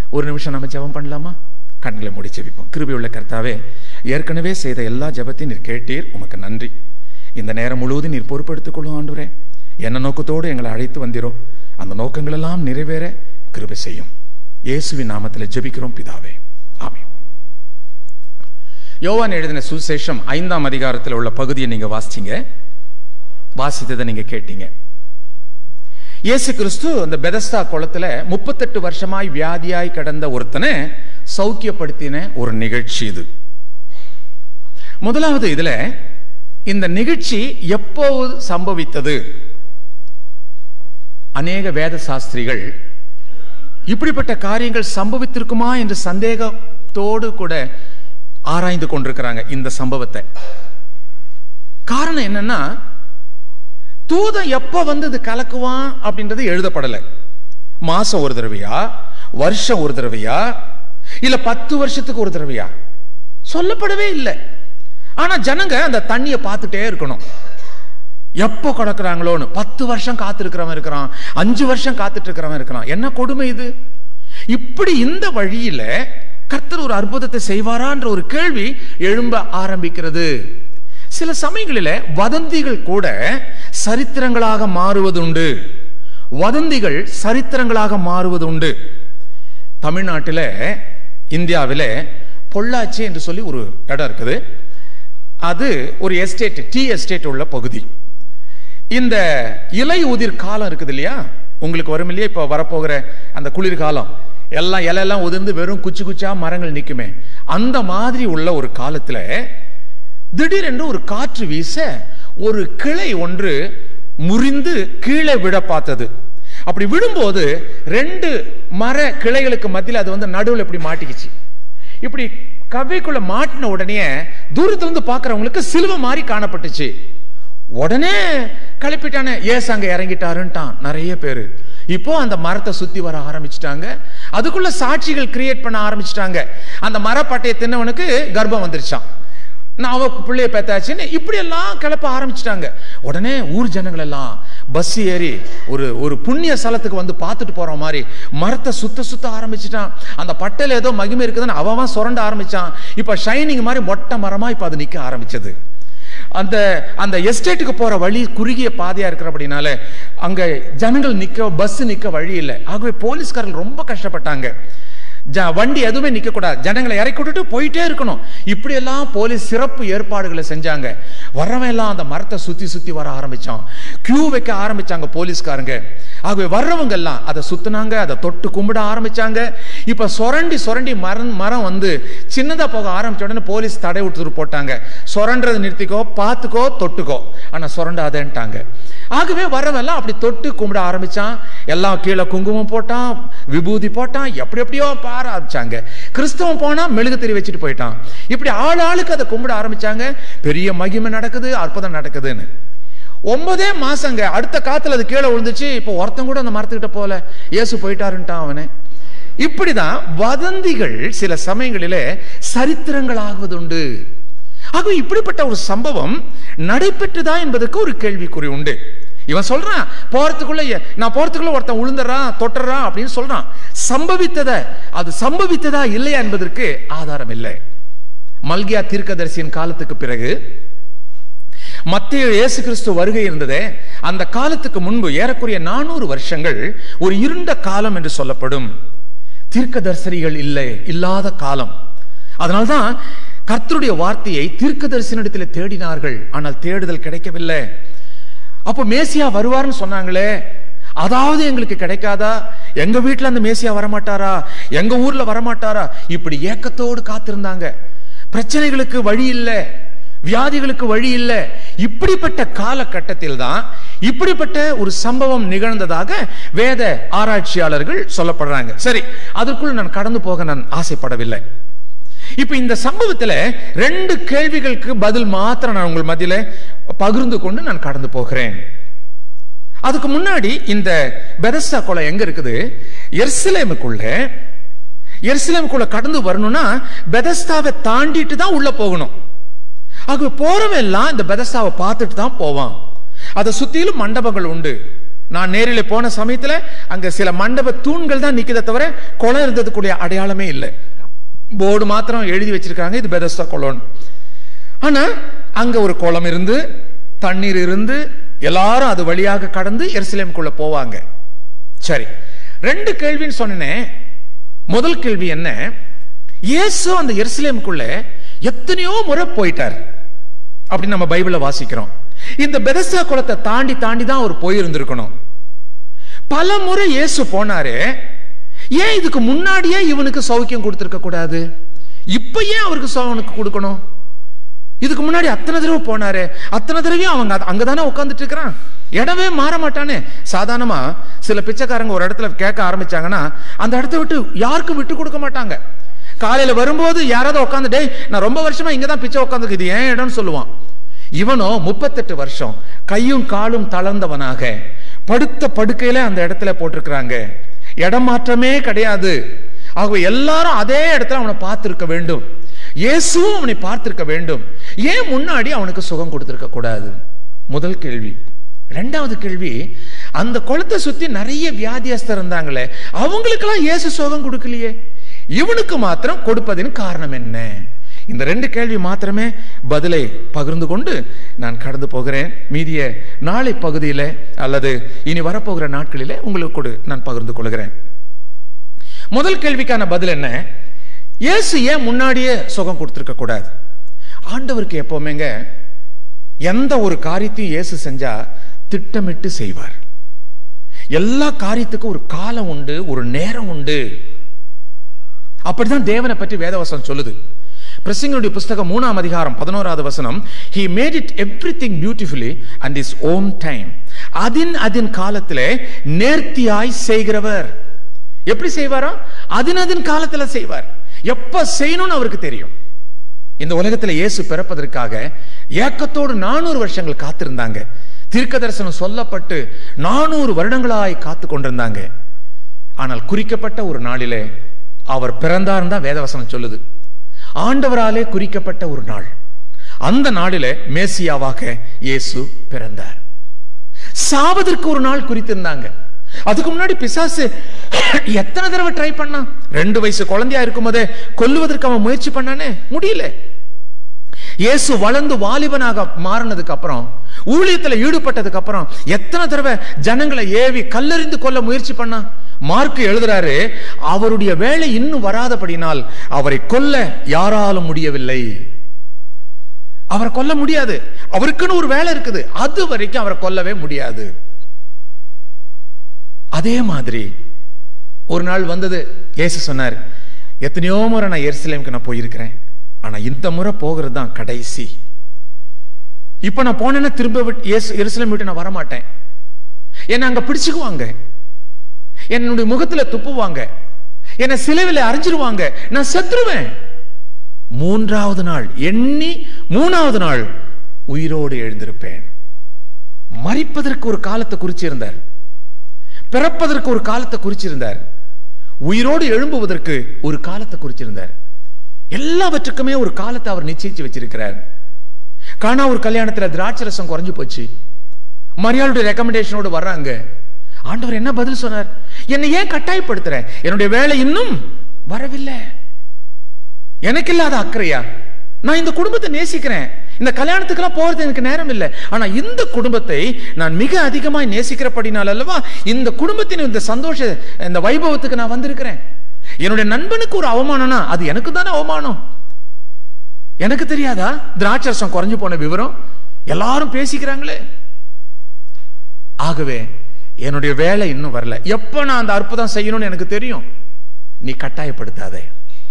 ஒரு நிமிஷம் நம்ம ஜெபம் பண்ணலாமா கண்களை மூடி ஜெபிப்போம் கிருபையுள்ள கர்த்தாவே ஏற்கனவே செய்த எல்லா ஜெபத்தையும் நீர் கேட்டீர் உமக்கு நன்றி இந்த நேரம் முழுவதும் நீர் பொறுப்பெடுத்துக் கொள்ளும் ஆண்டவரே என்ன நோக்கத்தோடு எங்களை அழைத்து வந்திரோ அந்த நோக்கங்கள் எல்லாம் நிறைவேற கிருபை செய்யும் இயேசுவின் நாமத்தில் ஜெபிக்கிறோம் பிதாவே ஆமென் யோவான் எழுதின சுசேஷம் ஐந்தாம் அதிகாரத்தில் உள்ள பகுதியை நீங்க வாசிச்சீங்க வாசித்ததை நீங்க கேட்டீங்க இயேசு கிறிஸ்து அந்த பெதஸ்தா குளத்துல முப்பத்தெட்டு வருஷமாய் வியாதியாய் கடந்த ஒருத்தனை சௌக்கியப்படுத்தின ஒரு நிகழ்ச்சி இது முதலாவது இதுல இந்த நிகழ்ச்சி எப்போது சம்பவித்தது அநேக வேத சாஸ்திரிகள் இப்படிப்பட்ட காரியங்கள் சம்பவித்திருக்குமா என்று சந்தேகத்தோடு கூட ஆராய்ந்து கொண்டிருக்கிறாங்க இந்த சம்பவத்தை காரணம் என்னன்னா தூதன் எப்ப வந்து இது கலக்குவான் அப்படின்றது எழுதப்படலை மாசம் ஒரு தடவையா வருஷம் ஒரு தடவையா இல்ல பத்து வருஷத்துக்கு ஒரு தடவையா சொல்லப்படவே இல்லை ஆனா ஜனங்க அந்த தண்ணியை பார்த்துட்டே இருக்கணும் எப்போ கிடக்குறாங்களோன்னு பத்து வருஷம் காத்திருக்கிறவன் இருக்கிறான் அஞ்சு வருஷம் காத்துட்டு இருக்கிறவன் இருக்கிறான் என்ன கொடுமை இது இப்படி இந்த வழியில கர்த்தர் ஒரு அற்புதத்தை செய்வாரான்ற ஒரு கேள்வி எழும்ப ஆரம்பிக்கிறது சில சமயங்களில வதந்திகள் கூட சரித்திரங்களாக மாறுவதுண்டு வதந்திகள் சரித்திரங்களாக மாறுவதுண்டு தமிழ்நாட்டில் இந்தியாவில் பொள்ளாச்சி என்று சொல்லி ஒரு இடம் இருக்குது அது ஒரு எஸ்டேட் டீ எஸ்டேட் உள்ள பகுதி இந்த இலை உதிர் காலம் இருக்குது இல்லையா உங்களுக்கு வரும் இல்லையா இப்போ வரப்போகிற அந்த குளிர்காலம் எல்லாம் இலையெல்லாம் உதிர்ந்து வெறும் குச்சி குச்சா மரங்கள் நிற்குமே அந்த மாதிரி உள்ள ஒரு காலத்துல திடீரென்று ஒரு காற்று வீச ஒரு கிளை ஒன்று முறிந்து கீழே விழ பார்த்தது அப்படி விழும்போது ரெண்டு மர கிளைகளுக்கு மத்தியில் அது வந்து நடுவில் இப்படி மாட்டிக்கிச்சு இப்படி கவ்வைக்குள்ள மாட்டின உடனே தூரத்துல இருந்து பார்க்கறவங்களுக்கு சிலுவை மாதிரி காணப்பட்டுச்சு உடனே கிளப்பிட்டானே ஏசு அங்க இறங்கிட்டாருன்ட்டான் நிறைய பேரு இப்போ அந்த மரத்தை சுத்தி வர ஆரம்பிச்சிட்டாங்க அதுக்குள்ள சாட்சிகள் கிரியேட் பண்ண ஆரம்பிச்சிட்டாங்க அந்த மரப்பட்டையை தின்னவனுக்கு கர்ப்பம் வந்துருச்சான் நான் அவ பிள்ளைய பெத்தாச்சுன்னு இப்படி எல்லாம் கிளப்ப ஆரம்பிச்சிட்டாங்க உடனே ஊர் ஜனங்கள் எல்லாம் பஸ் ஏறி ஒரு ஒரு புண்ணிய ஸ்தலத்துக்கு வந்து பார்த்துட்டு போற மாதிரி மரத்தை சுத்த சுத்த ஆரம்பிச்சிட்டான் அந்த பட்டையில ஏதோ மகிமை இருக்குதுன்னு அவன் அவன் சுரண்ட ஆரம்பிச்சான் இப்ப ஷைனிங் மாதிரி மொட்டை மரமா இப்ப அது நிக்க ஆரம்பிச்சது அந்த அந்த எஸ்டேட்டுக்கு போற வழி குறுகிய பாதையா இருக்கிறபடினால அங்க ஜனங்கள் நிக்க பஸ் நிக்க வழி இல்லை ஆகவே போலீஸ்காரர்கள் ரொம்ப கஷ்டப்பட்டாங்க ஜ- வண்டி எதுவுமே நிக்க கூடாது ஜனங்களை இறக்கி விட்டுட்டு போயிட்டே இருக்கணும் இப்படி எல்லாம் போலீஸ் சிறப்பு ஏற்பாடுகளை செஞ்சாங்க வர்றவன் எல்லாம் அந்த மரத்தை சுத்தி சுத்தி வர ஆரம்பிச்சான் கியூ வைக்க ஆரம்பிச்சாங்க போலீஸ்காரங்க ஆகவே வர்றவங்க எல்லாம் அதை சுத்தினாங்க அதை தொட்டு கும்பிட ஆரம்பிச்சாங்க இப்ப சொரண்டி சொரண்டி மரம் மரம் வந்து சின்னதா போக ஆரம்பிச்ச உடனே போலீஸ் தடை விட்டு போட்டாங்க சொரண்டதை நிறுத்திக்கோ பார்த்துக்கோ தொட்டுக்கோ ஆனா சொரண்டாதேன்ட்டாங்க ஆகவே வரவெல்லாம் அப்படி தொட்டு கும்பிட ஆரம்பிச்சான் எல்லாம் கீழே குங்குமம் போட்டான் விபூதி போட்டான் எப்படி எப்படியோ பார ஆரம்பிச்சாங்க கிறிஸ்தவம் போனா மெழுகுத்திரி வச்சுட்டு போயிட்டான் இப்படி ஆள் ஆளுக்கு அதை கும்பிட ஆரம்பிச்சாங்க பெரிய மகிமை நடக்குது அற்புதம் நடக்குதுன்னு ஒன்பதே மாசங்க அடுத்த காத்துல அது கீழே விழுந்துச்சு இப்போ ஒருத்தன் கூட அந்த மரத்துக்கிட்ட போல இயேசு போயிட்டாருன்ட்டான் அவனை இப்படிதான் வதந்திகள் சில சமயங்களிலே சரித்திரங்கள் ஆகுவதுண்டு ஆக இப்படிப்பட்ட ஒரு சம்பவம் நடைபெற்றதா என்பதற்கு ஒரு கேள்விக்குறி உண்டு இவன் சொல்றான் போறதுக்குள்ள எ- நான் போறதுக்குள்ள ஒருத்தன் உளுந்துறான் தொட்டுறான் அப்படின்னு சொல்றான் சம்பவித்தத அது சம்பவித்ததா இல்லையா என்பதற்கு ஆதாரம் இல்லை மல்கியா தீர்க்கதரிசியின் காலத்துக்கு பிறகு மத்திய இயேசு கிறிஸ்து வருகை இருந்ததே அந்த காலத்துக்கு முன்பு ஏறக்குறைய நானூறு வருஷங்கள் ஒரு இருண்ட காலம் என்று சொல்லப்படும் தீர்க்கதரிசனிகள் இல்லை இல்லாத காலம் அதனால்தான் கர்த்தருடைய வார்த்தையை தீர்க்கதரிசனிடத்தில் தேடினார்கள் ஆனால் தேடுதல் கிடைக்கவில்லை அப்போ மேசியா வருவார்னு சொன்னாங்களே அதாவது எங்களுக்கு கிடைக்காதா எங்க வீட்டுல அந்த மேசியா வரமாட்டாரா எங்க ஊர்ல வரமாட்டாரா இப்படி ஏக்கத்தோடு காத்திருந்தாங்க பிரச்சனைகளுக்கு வழி இல்லை வியாதிகளுக்கு வழி இல்லை இப்படிப்பட்ட காலகட்டத்தில் தான் இப்படிப்பட்ட ஒரு சம்பவம் நிகழ்ந்ததாக வேத ஆராய்ச்சியாளர்கள் சொல்லப்படுறாங்க சரி அதற்குள் நான் கடந்து போக நான் ஆசைப்படவில்லை இப்ப இந்த சம்பவத்துல ரெண்டு கேள்விகளுக்கு பதில் மாத்திரம் நான் உங்கள் மத்தியில பகிர்ந்து கொண்டு நான் கடந்து போகிறேன் அதுக்கு முன்னாடி இந்த பெதஸ்தா கொலை எங்க இருக்குது எர்சிலேமுக்குள்ள எர்சிலேமுக்குள்ள கடந்து வரணும்னா பெதஸ்தாவை தாண்டிட்டு தான் உள்ள போகணும் ஆகவே போறவன் எல்லாம் இந்த பெதஸ்தாவை பார்த்துட்டு தான் போவான் அதை சுத்திலும் மண்டபங்கள் உண்டு நான் நேரில் போன சமயத்துல அங்க சில மண்டப தூண்கள் தான் நிக்குதே தவிர குளம் இருந்ததுக்குரிய அடையாளமே இல்லை போர்டு மாத்திரம் எழுதி வச்சிருக்காங்க இது பெதஸ்தா குளம் ஆனா அங்க ஒரு குளம் இருந்து தண்ணீர் இருந்து எல்லாரும் அது வழியாக கடந்து எருசலேமுக்குள்ள போவாங்க சரி ரெண்டு கேள்வின்னு சொன்னேன் முதல் கேள்வி என்ன இயேசு அந்த எருசலேமுக்குள்ள எத்தனையோ முறை போயிட்டார் அப்படின்னு நம்ம பைபிள வாசிக்கிறோம் இந்த பெதஸ்தா குளத்தை தாண்டி தாண்டி தான் அவர் போயிருந்திருக்கணும் பல முறை இயேசு போனாரு ஏன் இதுக்கு முன்னாடியே இவனுக்கு சௌக்கியம் கொடுத்திருக்க கூடாது இப்ப ஏன் அவருக்கு சௌனுக்கு கொடுக்கணும் இதுக்கு முன்னாடி அத்தனை தடவை போனாரு அத்தனை தடவையும் அவங்க அத- அங்கதானே உட்கார்ந்துட்டு இருக்கிறான் இடமே மாற மாட்டானே சாதாரணமா சில பிச்சைக்காரங்க ஒரு இடத்துல கேட்க ஆரம்பிச்சாங்கன்னா அந்த இடத்த விட்டு யாருக்கும் விட்டு கொடுக்க மாட்டாங்க காலையில வரும்போது யாராவது உட்காந்து டேய் நான் ரொம்ப வருஷமா இங்க தான் பிச்சை உட்காந்துருக்கு இது ஏன் இடம்னு சொல்லுவான் இவனோ முப்பத்தெட்டு வருஷம் கையும் காலும் தளர்ந்தவனாக படுத்த படுக்கையில அந்த இடத்துல போட்டிருக்கிறாங்க இடமாற்றமே கிடையாது ஆகவே எல்லாரும் அதே இடத்துல அவனை பார்த்திருக்க வேண்டும் இயேசுவும் அவனை பார்த்திருக்க வேண்டும் ஏன் முன்னாடி அவனுக்கு சுகம் கொடுத்திருக்க கூடாது முதல் கேள்வி ரெண்டாவது கேள்வி அந்த குளத்தை சுத்தி நிறைய வியாதியஸ்தர் இருந்தாங்களே அவங்களுக்கெல்லாம் இயேசு சுகம் கொடுக்கலையே இவனுக்கு மாத்திரம் கொடுப்பதின் காரணம் என்ன இந்த ரெண்டு கேள்வி மாத்திரமே பதிலை பகிர்ந்து கொண்டு நான் கடந்து போகிறேன் மீதிய நாளை பகுதியில அல்லது இனி வரப்போகிற நாட்களிலே உங்களுக்கு கொடு நான் பகிர்ந்து கொள்கிறேன் முதல் கேள்விக்கான பதில் என்ன இயேசு ஏன் முன்னாடியே சுகம் கொடுத்திருக்க கூடாது ஆண்டவருக்கு எப்பவுமேங்க எந்த ஒரு காரியத்தையும் இயேசு செஞ்சா திட்டமிட்டு செய்வார் எல்லா காரியத்துக்கும் ஒரு காலம் உண்டு ஒரு நேரம் உண்டு அப்படிதான் தேவனை பற்றி வேதவசனம் சொல்லுது பிரசங்களுடைய புஸ்தகம் மூணாம் அதிகாரம் பதினோராவது வசனம் he made it everything beautifully and his own time அதின் அதின் காலத்திலே நேர்த்தியாய் செய்கிறவர் எப்படி செய்வாரா அதின் அதின் காலத்துல செய்வார் எப்ப செய்யணும்னு அவருக்கு தெரியும் இந்த உலகத்துல இயேசு பிறப்பதற்காக ஏக்கத்தோடு நானூறு வருஷங்கள் காத்திருந்தாங்க தீர்க்க தரிசனம் சொல்லப்பட்டு நானூறு வருடங்களாய் காத்து கொண்டிருந்தாங்க ஆனால் குறிக்கப்பட்ட ஒரு நாளிலே அவர் பிறந்தார் தான் வேதவசனம் சொல்லுது ஆண்டவராலே குறிக்கப்பட்ட ஒரு நாள் அந்த நாளிலே மேசியாவாக இயேசு பிறந்தார் சாவதற்கு ஒரு நாள் குறித்திருந்தாங்க அதுக்கு முன்னாடி பிசாசு எத்தனை தடவை ட்ரை பண்ணான் ரெண்டு வயசு குழந்தையா இருக்கும்போதே கொல்லுவதற்கு அவன் முயற்சி பண்ணானே முடியல இயேசு வளர்ந்து வாலிபனாக மாறினதுக்கு அப்புறம் ஊழியத்துல ஈடுபட்டதுக்கு அப்புறம் எத்தனை தடவை ஜனங்களை ஏவி கல்லறிந்து கொல்ல முயற்சி பண்ணா மார்க் எழுதுறாரு அவருடைய வேலை இன்னும் வராதபடினால் அவரை கொல்ல யாராலும் முடியவில்லை அவரை கொல்ல முடியாது அவருக்குன்னு ஒரு வேலை இருக்குது அது வரைக்கும் அவரை கொல்லவே முடியாது அதே மாதிரி ஒரு நாள் வந்தது இயேசு சொன்னார் எத்தனையோ முறை நான் எருசலேமுக்கு நான் போயிருக்கிறேன் ஆனா இந்த முறை போகிறது தான் கடைசி இப்ப நான் போனேன்னா திரும்ப விட்டு இயேசு எருசலேம் விட்டு நான் வரமாட்டேன் என்னை அங்க பிடிச்சுக்குவாங்க என்னுடைய முகத்துல துப்புவாங்க என்னை சிலுவையில் அரைஞ்சிருவாங்க நான் செத்துருவேன் மூன்றாவது நாள் எண்ணி மூணாவது நாள் உயிரோடு எழுந்திருப்பேன் மறிப்பதற்கு ஒரு காலத்தை குறிச்சிருந்தார் பிறப்பதற்கு ஒரு காலத்தை குறிச்சிருந்தார் உயிரோடு எழும்புவதற்கு ஒரு காலத்தை குறிச்சிருந்தார் எல்லாவற்றுக்குமே ஒரு காலத்தை அவர் நிச்சயிச்சு வச்சிருக்கிறார் காணா ஒரு கல்யாணத்துல திராட்சை ரசம் குறைஞ்சு போச்சு மரியாளுடைய ரெக்கமெண்டேஷனோடு வர்றாங்க ஆண்டவர் என்ன பதில் சொன்னார் என்னை ஏன் கட்டாயப்படுத்துற என்னுடைய வேலை இன்னும் வரவில்லை எனக்கு இல்லாத அக்கறையா நான் இந்த குடும்பத்தை நேசிக்கிறேன் இந்த கல்யாணத்துக்கெல்லாம் போறது எனக்கு நேரம் இல்லை ஆனா இந்த குடும்பத்தை நான் மிக அதிகமாய் நேசிக்கிறபடினால் அல்லவா இந்த குடும்பத்தின் இந்த சந்தோஷ இந்த வைபவத்துக்கு நான் வந்திருக்கிறேன் என்னுடைய நண்பனுக்கு ஒரு அவமானம்னா அது எனக்கு தானே அவமானம் எனக்கு தெரியாதா திராட்சரசம் குறைஞ்சு போன விவரம் எல்லாரும் பேசிக்கிறாங்களே ஆகவே என்னுடைய வேலை இன்னும் வரல எப்ப நான் அந்த அற்புதம் செய்யணும்னு எனக்கு தெரியும் நீ கட்டாயப்படுத்தாதே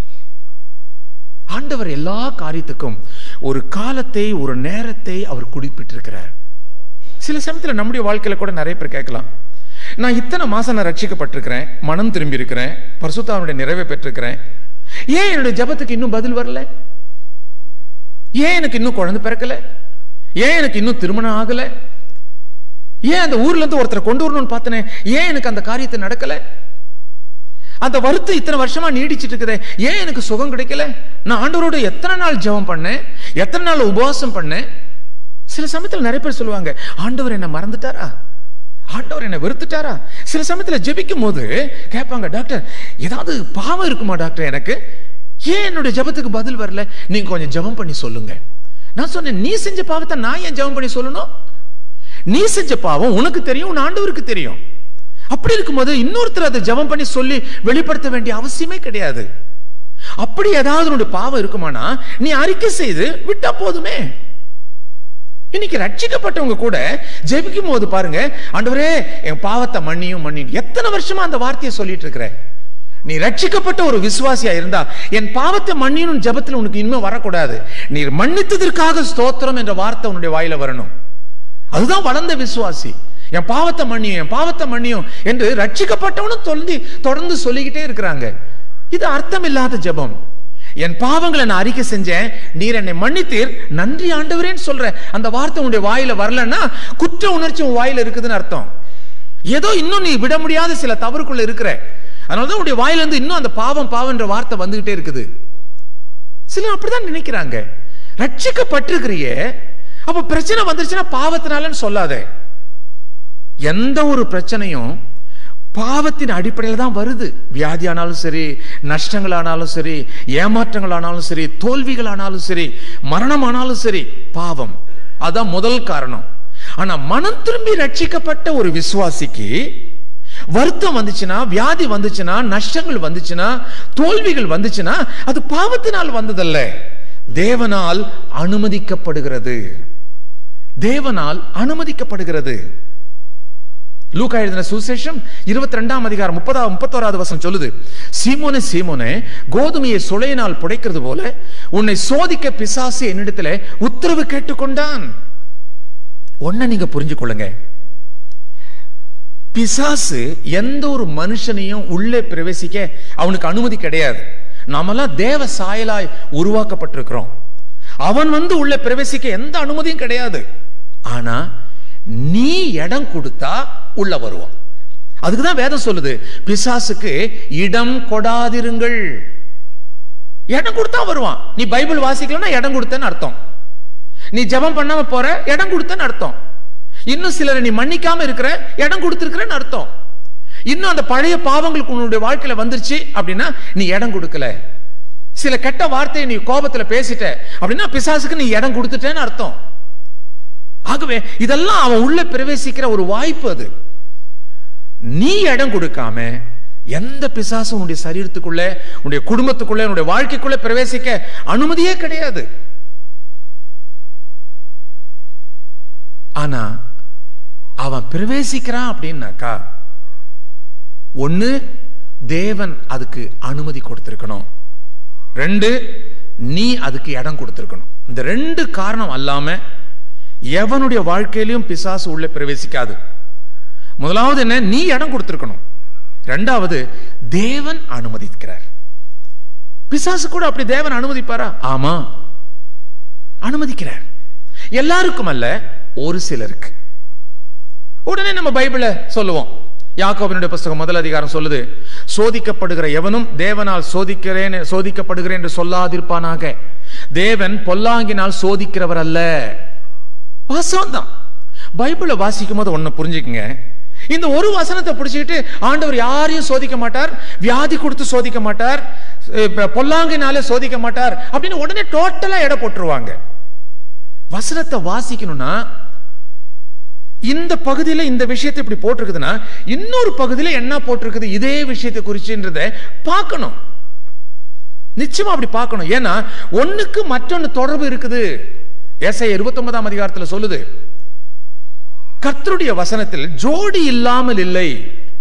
ஆண்டவர் எல்லா காரியத்துக்கும் ஒரு காலத்தை ஒரு நேரத்தை அவர் குறிப்பிட்டிருக்கிறார் சில சமயத்தில் நம்முடைய வாழ்க்கையில கூட நிறைய பேர் கேட்கலாம் நான் இத்தனை மாசம் நான் ரட்சிக்கப்பட்டிருக்கிறேன் மனம் திரும்பி இருக்கிறேன் பரிசுத்தாவுடைய நிறைவை பெற்றிருக்கிறேன் ஏன் என்னுடைய ஜபத்துக்கு இன்னும் பதில் வரல ஏன் எனக்கு இன்னும் குழந்தை பிறக்கல ஏன் எனக்கு இன்னும் திருமணம் ஆகல ஏன் அந்த ஊர்ல இருந்து ஒருத்தரை கொண்டு வரணும்னு பார்த்தனே ஏன் எனக்கு அந்த காரியத்தை நடக்கல அந்த வருத்தம் இத்தனை வருஷமா நீடிச்சிட்டு இருக்குதே ஏன் எனக்கு சுகம் கிடைக்கல நான் ஆண்டவரோட எத்தனை நாள் ஜெபம் பண்ணேன் எத்தனை நாள் உபவாசம் பண்ணேன் சில சமயத்தில் நிறைய பேர் சொல்லுவாங்க ஆண்டவர் என்ன மறந்துட்டாரா ஆண்டவர் என்னை வெறுத்துட்டாரா சில சமயத்துல ஜெபிக்கும் போது கேட்பாங்க டாக்டர் ஏதாவது பாவம் இருக்குமா டாக்டர் எனக்கு ஏன் என்னுடைய ஜெபத்துக்கு பதில் வரல நீங்க கொஞ்சம் ஜெபம் பண்ணி சொல்லுங்க நான் சொன்னேன் நீ செஞ்ச பாவத்தை நான் ஏன் ஜெபம் பண்ணி சொல்லணும் நீ செஞ்ச பாவம் உனக்கு தெரியும் உன் ஆண்டவருக்கு தெரியும் அப்படி இருக்கும்போது இன்னொருத்தர் அதை ஜெபம் பண்ணி சொல்லி வெளிப்படுத்த வேண்டிய அவசியமே கிடையாது அப்படி ஏதாவது உன்னுடைய பாவம் இருக்குமானா நீ அறிக்கை செய்து விட்டா போதுமே இன்னைக்கு ரட்சிக்கப்பட்டவங்க கூட ஜெபிக்கும் போது பாருங்க ஆண்டவரே என் பாவத்தை மன்னியும் மன்னியும் எத்தனை வருஷமா அந்த வார்த்தையை சொல்லிட்டு இருக்கிற நீ ரட்சிக்கப்பட்ட ஒரு விசுவாசியா இருந்தா என் பாவத்தை மன்னியும் ஜெபத்துல உனக்கு இனிமே வரக்கூடாது நீ மன்னித்ததற்காக ஸ்தோத்திரம் என்ற வார்த்தை உன்னுடைய வாயில வரணும் அதுதான் வளர்ந்த விசுவாசி என் பாவத்தை மன்னியும் என் பாவத்தை மன்னியும் என்று ரட்சிக்கப்பட்டவனும் சொல்லி தொடர்ந்து சொல்லிக்கிட்டே இருக்கிறாங்க இது அர்த்தம் இல்லாத ஜெபம் என் பாவங்களை நான் அறிக்கை செஞ்சேன் நீர் என்னை மன்னித்தீர் நன்றி ஆண்டவரேன்னு சொல்ற அந்த வார்த்தை உன்னுடைய வாயில வரலன்னா குற்ற உணர்ச்சி உன் வாயில இருக்குதுன்னு அர்த்தம் ஏதோ இன்னும் நீ விட முடியாத சில தவறுக்குள்ள இருக்கிற அதனாலதான் உன்னுடைய வாயில இருந்து இன்னும் அந்த பாவம் பாவம்ன்ற வார்த்தை வந்துகிட்டே இருக்குது சிலர் அப்படிதான் நினைக்கிறாங்க ரட்சிக்கப்பட்டிருக்கிறியே அப்ப பிரச்சனை வந்துருச்சுன்னா பாவத்தினாலன்னு சொல்லாதே எந்த ஒரு பிரச்சனையும் பாவத்தின் அடிப்படையில் தான் வருது வியாதி ஆனாலும் சரி நஷ்டங்கள் ஆனாலும் சரி ஏமாற்றங்கள் ஆனாலும் சரி தோல்விகள் ஆனாலும் சரி மரணம் ஆனாலும் சரி பாவம் அதான் முதல் காரணம் ஆனா மனம் திரும்பி ரட்சிக்கப்பட்ட ஒரு விசுவாசிக்கு வருத்தம் வந்துச்சுன்னா வியாதி வந்துச்சுன்னா நஷ்டங்கள் வந்துச்சுன்னா தோல்விகள் வந்துச்சுன்னா அது பாவத்தினால் வந்ததல்ல தேவனால் அனுமதிக்கப்படுகிறது தேவனால் அனுமதிக்கப்படுகிறது லூக்கா எழுதின சுசேஷம் இருபத்தி ரெண்டாம் அதிகாரம் முப்பதாவது முப்பத்தோராவது வசனம் சொல்லுது சீமோனே சீமோனே கோதுமையை சுளையினால் புடைக்கிறது போல உன்னை சோதிக்க பிசாசு என்னிடத்துல உத்தரவு கேட்டுக்கொண்டான் ஒன்ன நீங்க புரிஞ்சு கொள்ளுங்க பிசாசு எந்த ஒரு மனுஷனையும் உள்ளே பிரவேசிக்க அவனுக்கு அனுமதி கிடையாது நாமெல்லாம் தேவ சாயலாய் உருவாக்கப்பட்டிருக்கிறோம் அவன் வந்து உள்ள பிரவேசிக்க எந்த அனுமதியும் கிடையாது ஆனா நீ இடம் கொடுத்தா உள்ள வருவான் அதுக்கு தான் வேதம் சொல்லுது பிசாசுக்கு இடம் கொடாதிருங்கள் இடம் கொடுத்தா வருவான் நீ பைபிள் வாசிக்கலன்னா இடம் கொடுத்தேன்னு அர்த்தம் நீ ஜெபம் பண்ணாம போற இடம் கொடுத்தேன்னு அர்த்தம் இன்னும் சிலரை நீ மன்னிக்காம இருக்கிற இடம் கொடுத்திருக்கிறன்னு அர்த்தம் இன்னும் அந்த பழைய பாவங்களுக்கு உன்னுடைய வாழ்க்கையில வந்துருச்சு அப்படின்னா நீ இடம் கொடுக்கல சில கெட்ட வார்த்தையை நீ கோபத்துல பேசிட்ட அப்படின்னா பிசாசுக்கு நீ இடம் கொடுத்துட்டேன்னு அர்த்தம் ஆகவே இதெல்லாம் அவன் உள்ள பிரவேசிக்கிற ஒரு வாய்ப்பு அது நீ இடம் கொடுக்காம எந்த பிசாசும் உன்னுடைய சரீரத்துக்குள்ள உன்னுடைய குடும்பத்துக்குள்ள உன்னுடைய வாழ்க்கைக்குள்ள பிரவேசிக்க அனுமதியே கிடையாது ஆனா அவன் பிரவேசிக்கிறான் அப்படின்னாக்கா ஒண்ணு தேவன் அதுக்கு அனுமதி கொடுத்திருக்கணும் ரெண்டு நீ அதுக்கு இடம் கொடுத்திருக்கணும் இந்த ரெண்டு காரணம் அல்லாம எவனுடைய வாழ்க்கையிலும் பிசாசு உள்ள பிரவேசிக்காது முதலாவது என்ன நீ இடம் கொடுத்திருக்கணும் ரெண்டாவது தேவன் அனுமதிக்கிறார் பிசாசு கூட அப்படி தேவன் அனுமதிப்பாரா ஆமா அனுமதிக்கிறார் எல்லாருக்கும் அல்ல ஒரு சிலருக்கு உடனே நம்ம பைபிளை சொல்லுவோம் யாக்கோபினுடைய புஸ்தகம் முதல் அதிகாரம் சொல்லுது சோதிக்கப்படுகிற எவனும் தேவனால் சோதிக்கிறேன் சோதிக்கப்படுகிறேன் என்று சொல்லாதிருப்பானாக தேவன் பொல்லாங்கினால் சோதிக்கிறவர் அல்ல வாசம் தான் பைபிளை வாசிக்கும் போது ஒன்னு புரிஞ்சுக்குங்க இந்த ஒரு வசனத்தை பிடிச்சிக்கிட்டு ஆண்டவர் யாரையும் சோதிக்க மாட்டார் வியாதி கொடுத்து சோதிக்க மாட்டார் இப்ப பொல்லாங்கினாலே சோதிக்க மாட்டார் அப்படின்னு உடனே டோட்டலா எடை போட்டுருவாங்க வசனத்தை வாசிக்கணும்னா இந்த பகுதியில இந்த விஷயத்தை இப்படி போட்டிருக்குதுன்னா இன்னொரு பகுதியில என்ன போட்டிருக்குது இதே விஷயத்தை குறிச்சுன்றத பார்க்கணும் நிச்சயமா அப்படி பார்க்கணும் ஏன்னா ஒண்ணுக்கு மற்றொன்னு தொடர்பு இருக்குது ஏசாயா இருபத்தி ஒன்பதாம் அதிகாரத்துல சொல்லுது கர்த்தருடைய வசனத்தில் ஜோடி இல்லாமல் இல்லை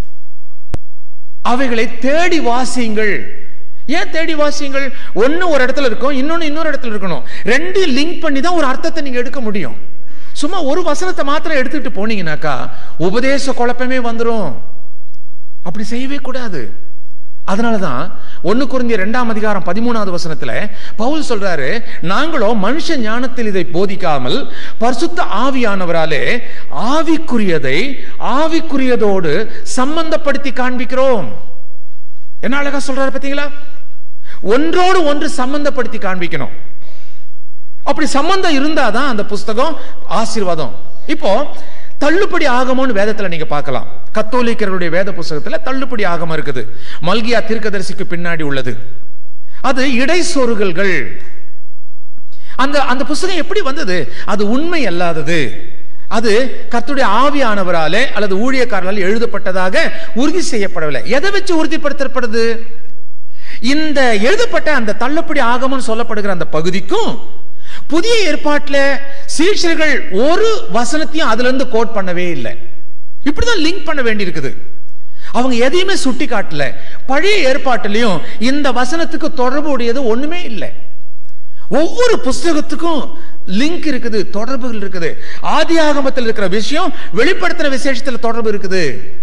அவைகளை தேடி வாசியுங்கள் ஏன் தேடி வாசியுங்கள் ஒன்னு ஒரு இடத்துல இருக்கும் இன்னொன்னு இன்னொரு இடத்துல இருக்கணும் ரெண்டையும் லிங்க் பண்ணி தான் ஒரு அர்த்தத்தை நீங்க எடுக்க முடியும் சும்மா ஒரு வசனத்தை மாத்திரம் எடுத்துட்டு போனீங்கன்னாக்கா உபதேச குழப்பமே வந்துடும் அப்படி செய்யவே கூடாது அதனாலதான் ஒன்னு குறைந்த இரண்டாம் அதிகாரம் பதிமூணாவது வசனத்துல பவுல் சொல்றாரு நாங்களோ மனுஷ ஞானத்தில் இதை போதிக்காமல் பரிசுத்த ஆவியானவராலே ஆவிக்குரியதை ஆவிக்குரியதோடு சம்பந்தப்படுத்தி காண்பிக்கிறோம் என்ன அழகா சொல்றாரு பாத்தீங்களா ஒன்றோடு ஒன்று சம்பந்தப்படுத்தி காண்பிக்கணும் அப்படி சம்பந்தம் இருந்தாதான் அந்த புஸ்தகம் ஆசீர்வாதம் இப்போ தள்ளுபடி ஆகமோன்னு வேதத்துல நீங்க பார்க்கலாம் கத்தோலிக்கர்களுடைய வேத புஸ்தகத்துல தள்ளுபடி ஆகமம் இருக்குது மல்கியா தீர்க்கதரிசிக்கு பின்னாடி உள்ளது அது இடைச்சொருகல்கள் அந்த அந்த புஸ்தகம் எப்படி வந்தது அது உண்மை அல்லாதது அது கர்த்தருடைய ஆவியானவராலே அல்லது ஊழியக்காரர்களால் எழுதப்பட்டதாக உறுதி செய்யப்படவில்லை எதை வச்சு உறுதிப்படுத்தப்படுது இந்த எழுதப்பட்ட அந்த தள்ளுபடி ஆகமம் சொல்லப்படுகிற அந்த பகுதிக்கும் புதிய ஏற்பாட்டில் சீஷர்கள் ஒரு வசனத்தையும் அதுல இருந்து கோட் பண்ணவே இல்லை இப்படிதான் லிங்க் பண்ண வேண்டி இருக்குது அவங்க எதையுமே சுட்டி காட்டல பழைய ஏற்பாட்டிலையும் இந்த வசனத்துக்கு தொடர்பு உடையது ஒண்ணுமே இல்லை ஒவ்வொரு புஸ்தகத்துக்கும் லிங்க் இருக்குது தொடர்புகள் இருக்குது ஆதி ஆகமத்தில் இருக்கிற விஷயம் வெளிப்படுத்துற விசேஷத்தில் தொடர்பு இருக்குது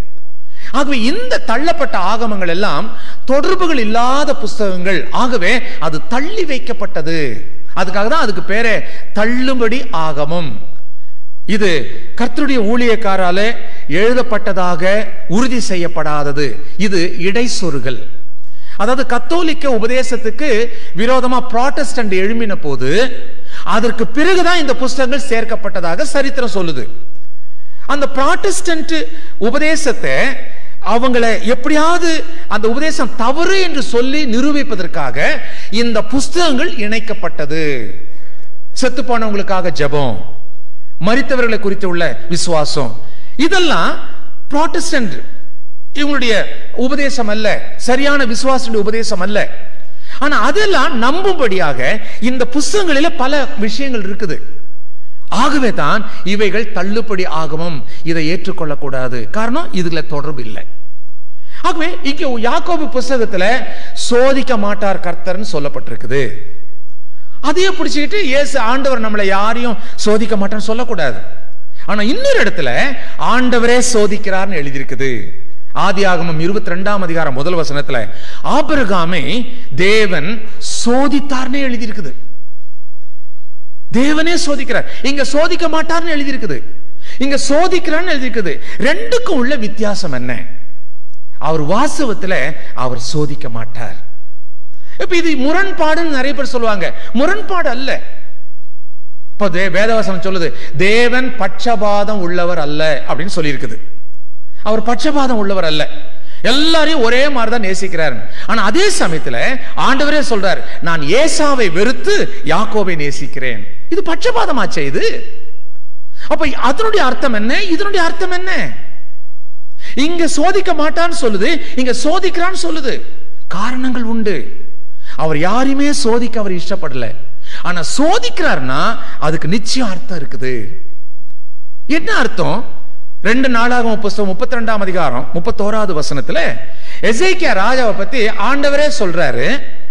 ஆகவே இந்த தள்ளப்பட்ட ஆகமங்கள் எல்லாம் தொடர்புகள் இல்லாத புஸ்தகங்கள் ஆகவே அது தள்ளி வைக்கப்பட்டது அதுக்காக தான் அதுக்கு பேரே தள்ளுபடி ஆகமம் இது கர்த்தருடைய ஊழியக்காரால எழுதப்பட்டதாக உறுதி செய்யப்படாதது இது இடைச்சொருகள் அதாவது கத்தோலிக்க உபதேசத்துக்கு விரோதமா ப்ராட்டஸ்டன்ட் எழும்பின போது அதற்கு பிறகுதான் இந்த புஸ்தகங்கள் சேர்க்கப்பட்டதாக சரித்திரம் சொல்லுது அந்த ப்ராட்டஸ்டன்ட் உபதேசத்தை அவங்களை எப்படியாவது அந்த உபதேசம் தவறு என்று சொல்லி நிரூபிப்பதற்காக இந்த புஸ்தகங்கள் இணைக்கப்பட்டது செத்து போனவங்களுக்காக ஜெபம் மரித்தவர்களை குறித்து உள்ள விசுவாசம் இதெல்லாம் ப்ராட்டஸ்டன்ட் இவங்களுடைய உபதேசம் அல்ல சரியான விசுவாச உபதேசம் அல்ல ஆனா அதெல்லாம் நம்பும்படியாக இந்த புஸ்தகங்களில பல விஷயங்கள் இருக்குது ஆகவே தான் இவைகள் தள்ளுபடி ஆகமும் இதை ஏற்றுக்கொள்ளக்கூடாது காரணம் இதுல தொடர்பு இல்லை ஆகவே இங்க யாக்கோபு புஸ்தகத்துல சோதிக்க மாட்டார் கர்த்தர்னு சொல்லப்பட்டிருக்குது அதையே பிடிச்சுக்கிட்டு இயேசு ஆண்டவர் நம்மளை யாரையும் சோதிக்க மாட்டான்னு சொல்லக்கூடாது ஆனா இன்னொரு இடத்துல ஆண்டவரே சோதிக்கிறார்னு எழுதியிருக்குது ஆதி ஆகமம் இருபத்தி ரெண்டாம் அதிகாரம் முதல் வசனத்துல ஆபிரகாமை தேவன் சோதித்தார்னே எழுதியிருக்குது தேவனே சோதிக்கிறார் இங்க சோதிக்க மாட்டார்னு எழுதியிருக்குது இங்க சோதிக்கிறான்னு எழுதியிருக்குது ரெண்டுக்கும் உள்ள வித்தியாசம் என்ன அவர் வாசவத்துல அவர் சோதிக்க மாட்டார் இப்ப இது முரண்பாடுன்னு நிறைய பேர் சொல்லுவாங்க முரண்பாடு அல்ல இப்ப தே- வேதவசனம் சொல்லுது தேவன் பட்சபாதம் உள்ளவர் அல்ல அப்படின்னு சொல்லியிருக்குது அவர் பட்சபாதம் உள்ளவர் அல்ல எல்லாரையும் ஒரே மாதிரி தான் நேசிக்கிறார் ஆனா அதே சமயத்துல ஆண்டவரே சொல்றார் நான் ஏசாவை வெறுத்து யாக்கோவை நேசிக்கிறேன் இது பட்சபாதமாச்சே இது அப்ப அதனுடைய அர்த்தம் என்ன இதனுடைய அர்த்தம் என்ன இங்க சோதிக்க மாட்டான்னு சொல்லுது இங்க சோதிக்கிறான்னு சொல்லுது காரணங்கள் உண்டு அவர் யாரையுமே சோதிக்க அவர் இஷ்டப்படல ஆனா சோதிக்கிறார்னா அதுக்கு நிச்சயம் அர்த்தம் இருக்குது என்ன அர்த்தம் ரெண்டு நாளாகவும் புஸ்தகம் முப்பத்தி ரெண்டாம் அதிகாரம் முப்பத்தோராவது வசனத்துல எசேக்கியா ராஜாவை பத்தி ஆண்டவரே சொல்றாரு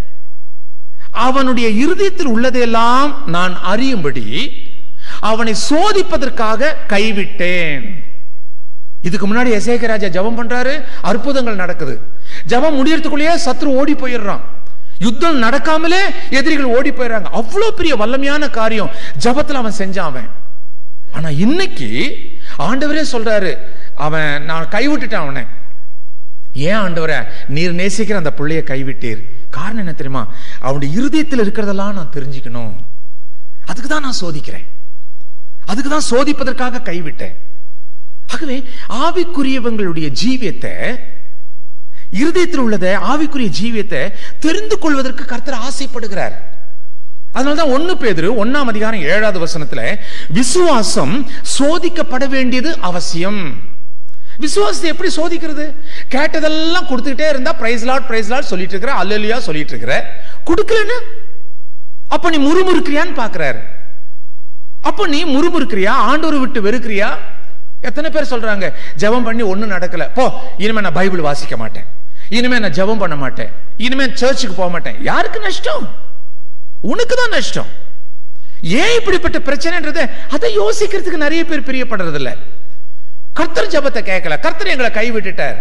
அவனுடைய இருதயத்தில் உள்ளதையெல்லாம் நான் அறியும்படி அவனை சோதிப்பதற்காக கைவிட்டேன் இதுக்கு முன்னாடி எசேக்கியா ராஜா ஜெபம் பண்றாரு அற்புதங்கள் நடக்குது ஜெபம் முடியறதுக்குள்ளேயே சத்ரு ஓடி போயிடுறான் யுத்தம் நடக்காமலே எதிரிகள் ஓடி போயிடுறாங்க அவ்வளவு பெரிய வல்லமையான காரியம் ஜெபத்துல அவன் செஞ்சான் அவன் ஆனா இன்னைக்கு ஆண்டவரே சொல்றாரு அவன் நான் கைவிட்டுட்டேன் அவனை ஏன் ஆண்டவரே நீர் நேசிக்கிற அந்த பிள்ளைய கைவிட்டீர் காரணம் என்ன தெரியுமா அவனுடைய இருதயத்தில் இருக்கிறதெல்லாம் நான் தெரிஞ்சுக்கணும் அதுக்கு தான் நான் சோதிக்கிறேன் அதுக்கு தான் சோதிப்பதற்காக கைவிட்டேன் ஆகவே ஆவிக்குரியவங்களுடைய ஜீவியத்தை இருதயத்தில் உள்ளதை ஆவிக்குரிய ஜீவியத்தை தெரிந்து கொள்வதற்கு கர்த்தர் ஆசைப்படுகிறார் அதனாலதான் ஒண்ணு பேதுரு ஒன்னாம் அதிகாரம் ஏழாவது வசனத்துல விசுவாசம் சோதிக்கப்பட வேண்டியது அவசியம் விசுவாசத்தை எப்படி சோதிக்கிறது கேட்டதெல்லாம் கொடுத்துக்கிட்டே இருந்தா பிரைஸ் லாட் பிரைஸ் லாட் சொல்லிட்டு இருக்கிற அல்லலியா சொல்லிட்டு இருக்கிற கொடுக்கலன்னு அப்ப நீ முறுமுறுக்கிறியான்னு பாக்குறாரு அப்ப நீ முறுமுறுக்கிறியா ஆண்டோரை விட்டு வெறுக்கிறியா எத்தனை பேர் சொல்றாங்க ஜெபம் பண்ணி ஒண்ணும் நடக்கல போ இனிமே நான் பைபிள் வாசிக்க மாட்டேன் இனிமே நான் ஜெபம் பண்ண மாட்டேன் இனிமே சர்ச்சுக்கு போக மாட்டேன் யாருக்கு நஷ்டம் உனக்கு தான் நஷ்டம் ஏன் இப்படிப்பட்ட பிரச்சனைன்றதை அதை யோசிக்கிறதுக்கு நிறைய பேர் பிரியப்படுறது இல்ல கர்த்தர் ஜெபத்தை கேட்கல கர்த்தர் எங்களை கைவிட்டுட்டார்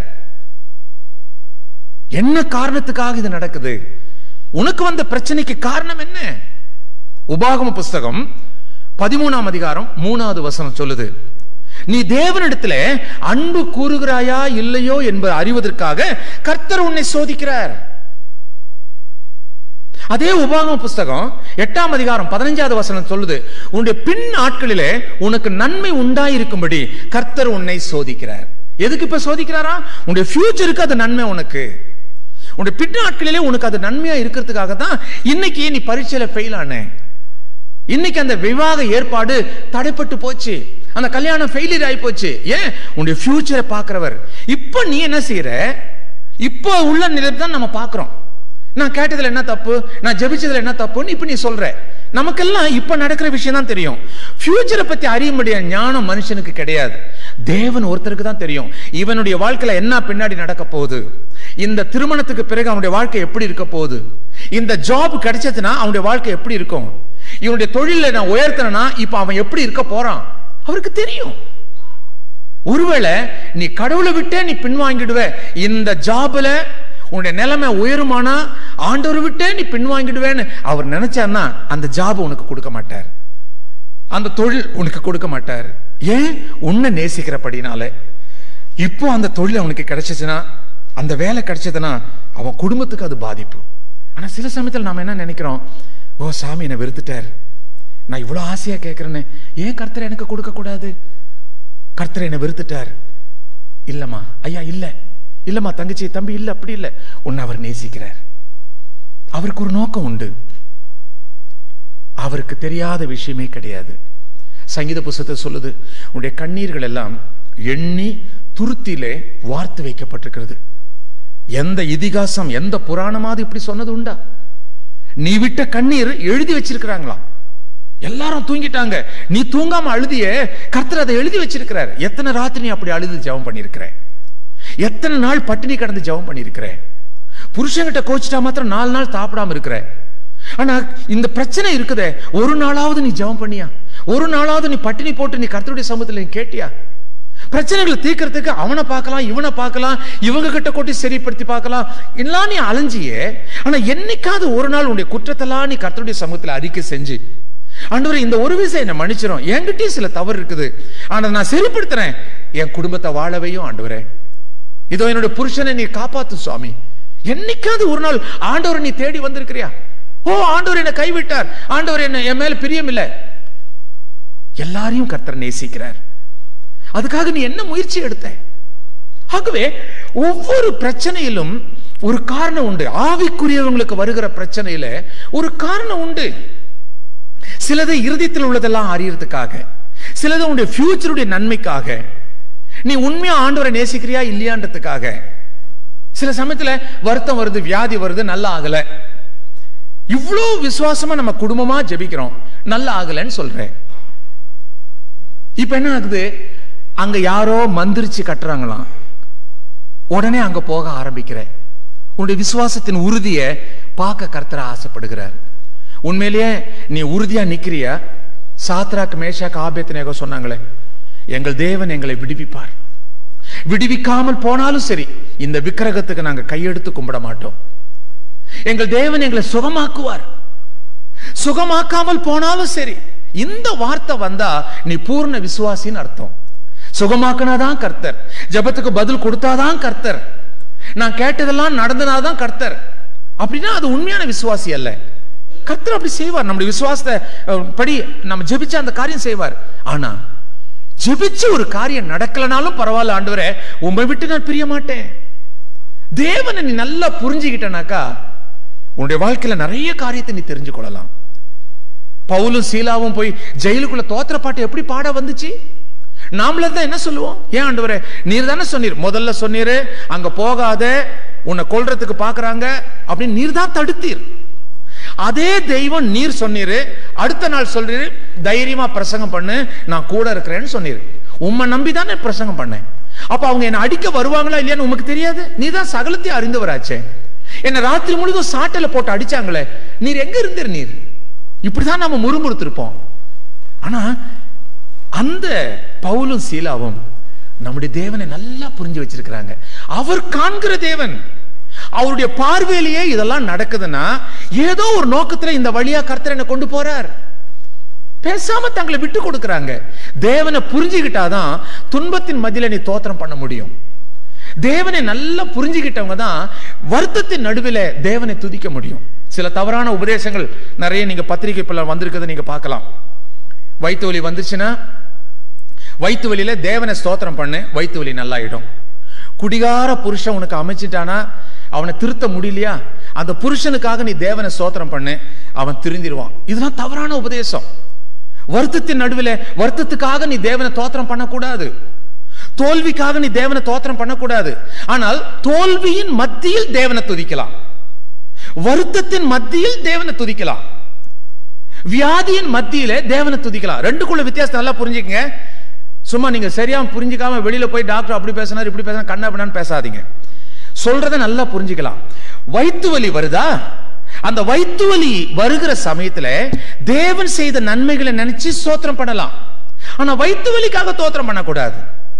என்ன காரணத்துக்காக இது நடக்குது உனக்கு வந்த பிரச்சனைக்கு காரணம் என்ன உபாகம புஸ்தகம் பதிமூணாம் அதிகாரம் மூணாவது வசனம் சொல்லுது நீ தேவனிடத்துல அன்பு கூறுகிறாயா இல்லையோ என்பதை அறிவதற்காக கர்த்தர் உன்னை சோதிக்கிறார் அதே உபாகம புஸ்தகம் எட்டாம் அதிகாரம் பதினஞ்சாவது வசனம் சொல்லுது உன்னுடைய பின் நாட்களிலே உனக்கு நன்மை உண்டாயிருக்கும்படி கர்த்தர் உன்னை சோதிக்கிறார் எதுக்கு இப்ப சோதிக்கிறாரா உன்னுடைய ஃபியூச்சருக்கு அது நன்மை உனக்கு உன்னுடைய பின் நாட்களிலே உனக்கு அது நன்மையா இருக்கிறதுக்காக தான் இன்னைக்கு நீ பரீட்சையில ஃபெயில் ஆன இன்னைக்கு அந்த விவாக ஏற்பாடு தடைப்பட்டு போச்சு அந்த கல்யாணம் ஃபெயிலியர் ஆகி போச்சு ஏன் உன்னுடைய ஃபியூச்சரை பார்க்கிறவர் இப்போ நீ என்ன செய்யற இப்போ உள்ள நிலை தான் நம்ம பார்க்கிறோம் நான் கேட்டதுல என்ன தப்பு நான் ஜெபிச்சதுல என்ன தப்புன்னு இப்ப நீ சொல்ற நமக்கெல்லாம் இப்ப நடக்கிற விஷயம் தான் தெரியும் ஃபியூச்சரை பத்தி அறிய முடியாத ஞானம் மனுஷனுக்கு கிடையாது தேவன் ஒருத்தருக்கு தான் தெரியும் இவனுடைய வாழ்க்கையில என்ன பின்னாடி நடக்க போகுது இந்த திருமணத்துக்கு பிறகு அவனுடைய வாழ்க்கை எப்படி இருக்க போகுது இந்த ஜாப் கிடைச்சதுன்னா அவனுடைய வாழ்க்கை எப்படி இருக்கும் இவனுடைய தொழில நான் உயர்த்தனா இப்ப அவன் எப்படி இருக்க போறான் அவருக்கு தெரியும் ஒருவேளை நீ கடவுளை விட்டே நீ பின்வாங்கிடுவ இந்த ஜாப்ல உன்னுடைய நிலைமை உயருமானா ஆண்டவர் விட்டே நீ பின்வாங்கிடுவேன்னு அவர் நினைச்சார்னா அந்த ஜாப் உனக்கு கொடுக்க மாட்டார் அந்த தொழில் உனக்கு கொடுக்க மாட்டார் ஏன் உன்னை நேசிக்கிறபடினால இப்போ அந்த தொழில் அவனுக்கு கிடைச்சிச்சுன்னா அந்த வேலை கிடைச்சதுன்னா அவன் குடும்பத்துக்கு அது பாதிப்பு ஆனா சில சமயத்தில் நாம என்ன நினைக்கிறோம் ஓ சாமி என்னை வெறுத்துட்டார் நான் இவ்வளவு ஆசையா கேட்கிறேன்னு ஏன் கர்த்தர் எனக்கு கொடுக்க கூடாது கர்த்தர் என்னை வெறுத்துட்டார் இல்லம்மா ஐயா இல்ல இல்லம்மா தங்கச்சி தம்பி இல்ல அப்படி இல்ல உன்னை அவர் நேசிக்கிறார் அவருக்கு ஒரு நோக்கம் உண்டு அவருக்கு தெரியாத விஷயமே கிடையாது சங்கீத புஸ்தகத்தை சொல்லுது உன்னுடைய கண்ணீர்கள் எல்லாம் எண்ணி துருத்திலே வார்த்து வைக்கப்பட்டிருக்கிறது எந்த இதிகாசம் எந்த புராணமாவது இப்படி சொன்னது உண்டா நீ விட்ட கண்ணீர் எழுதி வச்சிருக்கிறாங்களாம் எல்லாரும் தூங்கிட்டாங்க நீ தூங்காம அழுதிய கர்த்தர் அதை எழுதி வச்சிருக்கிறார் எத்தனை ராத்திரி நீ அப்படி அழுது ஜெபம் பண்ணிருக்கிற எத்தனை நாள் பட்டினி கடந்து ஜெபம் பண்ணிருக்கிற புருஷன்கிட்ட கோச்சிட்டா மாத்திரம் நாலு நாள் சாப்பிடாம இருக்கிற ஆனா இந்த பிரச்சனை இருக்குதே ஒரு நாளாவது நீ ஜெபம் பண்ணியா ஒரு நாளாவது நீ பட்டினி போட்டு நீ கர்த்தருடைய சமூகத்தில் நீ கேட்டியா பிரச்சனைகளை தீர்க்கறதுக்கு அவனை பார்க்கலாம் இவனை பார்க்கலாம் இவங்க கிட்ட கொட்டி சரிப்படுத்தி பார்க்கலாம் எல்லாம் நீ அலைஞ்சியே ஆனா என்னைக்காவது ஒரு நாள் உன்னுடைய குற்றத்தெல்லாம் நீ கர்த்தருடைய சமூகத்தில் அறிக்கை செஞ்சு ஆண்டவரே இந்த ஒரு விஷயம் என்ன மன்னிச்சிரும் என்கிட்டயும் சில தவறு இருக்குது ஆனா நான் சரிப்படுத்துறேன் என் குடும்பத்தை வாழவையும் ஆண்டவரே இதோ என்னுடைய புருஷனை நீ காப்பாத்து சுவாமி என்னைக்காவது ஒரு நாள் ஆண்டவரை நீ தேடி வந்திருக்கிறியா ஓ ஆண்டவர் என்னை கைவிட்டார் ஆண்டவர் என்ன என் மேல பிரியம் இல்லை எல்லாரையும் கர்த்தர் நேசிக்கிறார் அதுக்காக நீ என்ன முயற்சி எடுத்த ஆகவே ஒவ்வொரு பிரச்சனையிலும் ஒரு காரணம் உண்டு ஆவிக்குரியவங்களுக்கு வருகிற பிரச்சனையில ஒரு காரணம் உண்டு சிலது இருதயத்தில் உள்ளதெல்லாம் அறியறதுக்காக சிலது உன்னுடைய ஃபியூச்சருடைய நன்மைக்காக நீ உண்மையா ஆண்டவரை நேசிக்கிறியா இல்லையான்றதுக்காக சில சமயத்துல வருத்தம் வருது வியாதி வருது நல்லா ஆகல இவ்வளோ விசுவாசமா நம்ம குடும்பமா ஜெபிக்கிறோம் நல்லா ஆகலைன்னு சொல்றேன் இப்ப என்ன ஆகுது அங்க யாரோ மந்திரிச்சு கட்டுறாங்களாம் உடனே அங்க போக ஆரம்பிக்கிறேன் உன்னுடைய விசுவாசத்தின் உறுதியை பார்க்க கர்த்தர ஆசைப்படுகிறார் உண்மையிலேயே நீ உறுதியா நிக்கிறியா சாத்ராக் மேஷாக் ஆபேத்னேகோ சொன்னாங்களே எங்கள் தேவன் எங்களை விடுவிப்பார் விடுவிக்காமல் போனாலும் சரி இந்த விக்கிரகத்துக்கு நாங்க கையெடுத்து கும்பிட மாட்டோம் எங்கள் தேவன் எங்களை சுகமாக்குவார் சுகமாக்காமல் போனாலும் சரி இந்த வார்த்தை வந்தா நீ பூர்ண விசுவாசின்னு அர்த்தம் சுகமாக்குனாதான் கர்த்தர் ஜெபத்துக்கு பதில் கொடுத்தாதான் கர்த்தர் நான் கேட்டதெல்லாம் நடந்தனாதான் கர்த்தர் அப்படின்னா அது உண்மையான விசுவாசி அல்ல கர்த்தர் அப்படி செய்வார் நம்முடைய விசுவாசத்தை அஹ், படி நம்ம ஜெபிச்ச அந்த காரியம் செய்வார் ஆனா ஜெபிச்சு ஒரு காரியம் நடக்கலனாலும் பரவாயில்ல ஆண்டவரே உண்மை விட்டு நான் பிரிய மாட்டேன் தேவனை நீ நல்லா புரிஞ்சுக்கிட்டனாக்கா உன்னுடைய வாழ்க்கையில நிறைய காரியத்தை நீ தெரிஞ்சு கொள்ளலாம் பவுலும் சீலாவும் போய் ஜெயிலுக்குள்ள தோத்திர பாட்டு எப்படி பாட வந்துச்சு நாமள தான் என்ன சொல்லுவோம் ஏன் ஆண்டவரே நீர் தானே சொன்னீர் முதல்ல சொன்னீரு அங்க போகாத உன்னை கொல்றதுக்கு பாக்குறாங்க அப்படின்னு நீர் தான் தடுத்தீர் அதே தெய்வம் நீர் சொன்னீரு அடுத்த நாள் சொல்றீரு தைரியமா பிரசங்கம் பண்ணு நான் கூட இருக்கிறேன்னு சொன்னீரு உம்மை நம்பி தானே பிரசங்கம் பண்ணேன் அப்ப அவங்க என்ன அடிக்க வருவாங்களா இல்லையான்னு உமக்கு தெரியாது நீ தான் சகலத்தையும் அறிந்தவராச்சே என்ன ராத்திரி முழுதும் சாட்டல போட்டு அடிச்சாங்களே நீர் எங்க இருந்தீர் நீர் இப்படிதான் நம்ம முறுமுறுத்திருப்போம் ஆனா அந்த பவுலும் சீலாவும் நம்முடைய தேவனை நல்லா புரிஞ்சு வச்சிருக்கிறாங்க அவர் காண்கிற தேவன் அவருடைய பார்வையிலேயே இதெல்லாம் நடக்குதுன்னா ஏதோ ஒரு நோக்கத்துல இந்த வழியா கர்த்தர் என்ன கொண்டு போறார் பேசாம தங்களை விட்டு கொடுக்கறாங்க தேவனை புரிஞ்சுக்கிட்டாதான் துன்பத்தின் மத்தியில நீ தோத்திரம் பண்ண முடியும் தேவனை நல்லா புரிஞ்சுக்கிட்டவங்க தான் வருத்தத்தின் நடுவில் தேவனை துதிக்க முடியும் சில தவறான உபதேசங்கள் நிறைய நீங்க பத்திரிகை பல வந்திருக்கிறத நீங்க பார்க்கலாம் வயிற்று வலி வந்துச்சுன்னா வயிற்று வலியில தேவனை ஸ்தோத்திரம் பண்ணு வயிற்று வலி நல்லாயிடும் குடிகார புருஷன் உனக்கு அமைச்சிட்டானா அவனை திருத்த முடியலையா அந்த புருஷனுக்காக நீ தேவனை ஸ்தோத்திரம் பண்ணு அவன் திருந்திருவான் இதெல்லாம் தவறான உபதேசம் வருத்தத்தின் நடுவில் வருத்தத்துக்காக நீ தேவனை தோத்திரம் பண்ணக்கூடாது தோல்விக்காக நீ தேவனை தோத்திரம் பண்ணக்கூடாது ஆனால் தோல்வியின் மத்தியில் தேவனை துதிக்கலாம் வருத்தத்தின் மத்தியில் தேவனை துதிக்கலாம் வியாதியின் மத்தியில தேவனை துதிக்கலாம் ரெண்டுக்குள்ள வித்தியாசம் நல்லா புரிஞ்சுக்கங்க சும்மா நீங்க சரியா புரிஞ்சுக்காம வெளியில போய் டாக்டர் அப்படி பேசினார் இப்படி பேசினா கண்ணா பண்ணான்னு பேசாதீங்க சொல்றத நல்லா புரிஞ்சுக்கலாம் வயிற்று வலி வருதா அந்த வயிற்று வலி வருகிற சமயத்துல தேவன் செய்த நன்மைகளை நினைச்சு ஸ்தோத்திரம் பண்ணலாம் ஆனா வயிற்று வலிக்காக தோத்திரம் பண்ணக்கூடாது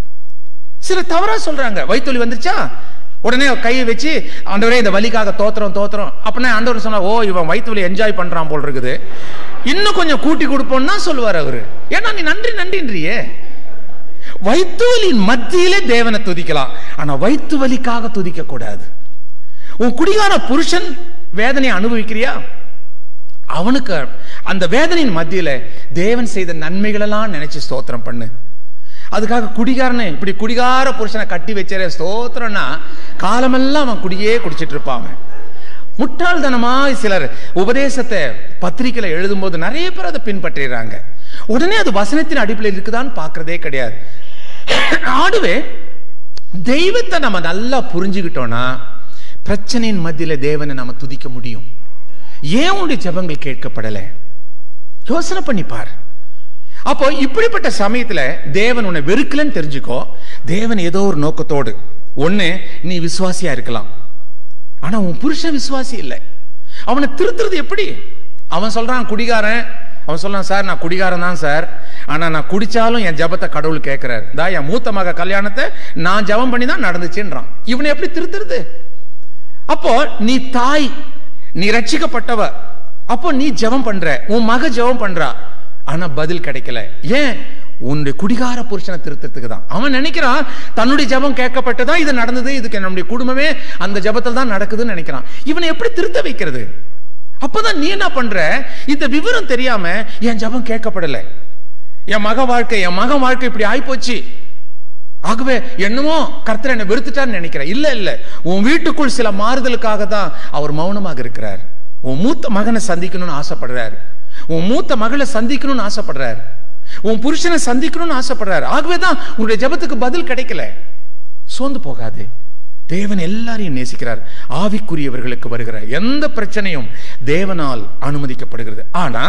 சில தவறா சொல்றாங்க வயிற்று வலி வந்துருச்சா உடனே கையை வச்சு ஆண்டவரே இந்த வலிக்காக தோத்திரம் தோத்திரம் அப்படின்னா ஆண்டவர் சொன்னா ஓ இவன் வயிற்று வலி என்ஜாய் பண்றான் போல் இருக்குது இன்னும் கொஞ்சம் கூட்டி கொடுப்போம்னா சொல்லுவார் அவரு ஏன்னா நீ நன்றி நன்றின்றியே வயிற்று வலியின் மத்தியிலே தேவனை துதிக்கலாம் ஆனா வயிற்று வலிக்காக துதிக்க கூடாது உன் குடிகார புருஷன் வேதனையை அனுபவிக்கிறியா அவனுக்கு அந்த வேதனையின் மத்தியில தேவன் செய்த நன்மைகளெல்லாம் நினைச்சு ஸ்தோத்திரம் பண்ணு அதுக்காக குடிகாரனை இப்படி குடிகார புருஷனை கட்டி வச்சே ஸ்தோத்திரம்னா காலமெல்லாம் அவன் குடியே குடிச்சிட்டு இருப்பான் முட்டாள்தனமாய் சிலர் உபதேசத்தை பத்திரிகையில எழுதும்போது நிறைய பேர் அதை பின்பற்றுறாங்க உடனே அது வசனத்தின் அடிப்படையில் இருக்குதான்னு பார்க்கறதே கிடையாது ஆடுவே தெய்வத்தை நம்ம நல்லா புரிஞ்சுக்கிட்டோம்னா பிரச்சனையின் மத்தியில தேவனை நம்ம துதிக்க முடியும் ஏன் உன்னுடைய ஜெபங்கள் கேட்கப்படலை யோசனை பண்ணி பார் அப்போ இப்படிப்பட்ட சமயத்துல தேவன் உன்னை வெறுக்கலன்னு தெரிஞ்சுக்கோ தேவன் ஏதோ ஒரு நோக்கத்தோடு ஒண்ணு நீ விசுவாசியா இருக்கலாம் ஆனா உன் புருஷன் விசுவாசி இல்லை அவனை திருத்துறது எப்படி அவன் சொல்றான் குடிகாரன் அவன் சொல்றான் சார் நான் குடிகாரன் தான் சார் ஆனா நான் குடிச்சாலும் என் ஜபத்தை கடவுள் கேட்கிறார் தா என் மூத்த மக கல்யாணத்தை நான் ஜபம் பண்ணி தான் நடந்துச்சுன்றான் இவனை எப்படி திருத்துறது அப்போ நீ தாய் நீ ரட்சிக்கப்பட்டவ அப்போ நீ ஜெபம் பண்ற உன் மக ஜெபம் பண்றா ஆனா பதில் கிடைக்கல ஏன் உன்னுடைய குடிகார புருஷனை திருத்தத்துக்கு தான் அவன் நினைக்கிறான் தன்னுடைய ஜெபம் கேட்கப்பட்டதா இது நடந்தது இதுக்கு நம்முடைய குடும்பமே அந்த ஜெபத்தில் தான் நடக்குதுன்னு நினைக்கிறான் இவனை எப்படி திருத்த வைக்கிறது அப்பதான் நீ என்ன பண்ற இந்த விவரம் தெரியாம என் ஜெபம் கேட்கப்படல என் மக வாழ்க்கை என் மகன் வாழ்க்கை இப்படி ஆயிப்போச்சு ஆகவே என்னமோ கர்த்தர் என்னை வெறுத்துட்டான்னு நினைக்கிறேன் இல்ல இல்ல உன் வீட்டுக்குள் சில மாறுதலுக்காக தான் அவர் மௌனமாக இருக்கிறார் உன் மூத்த மகனை சந்திக்கணும்னு ஆசைப்படுறார் உன் மூத்த மகளை சந்திக்கணும்னு ஆசைப்படுறார் உன் புருஷனை சந்திக்கணும்னு ஆசைப்படுறார் ஆகவே தான் உன்னுடைய ஜெபத்துக்கு பதில் கிடைக்கல சோர்ந்து போகாது தேவன் எல்லாரையும் நேசிக்கிறார் ஆவிக்குரியவர்களுக்கு வருகிற எந்த பிரச்சனையும் தேவனால் அனுமதிக்கப்படுகிறது ஆனா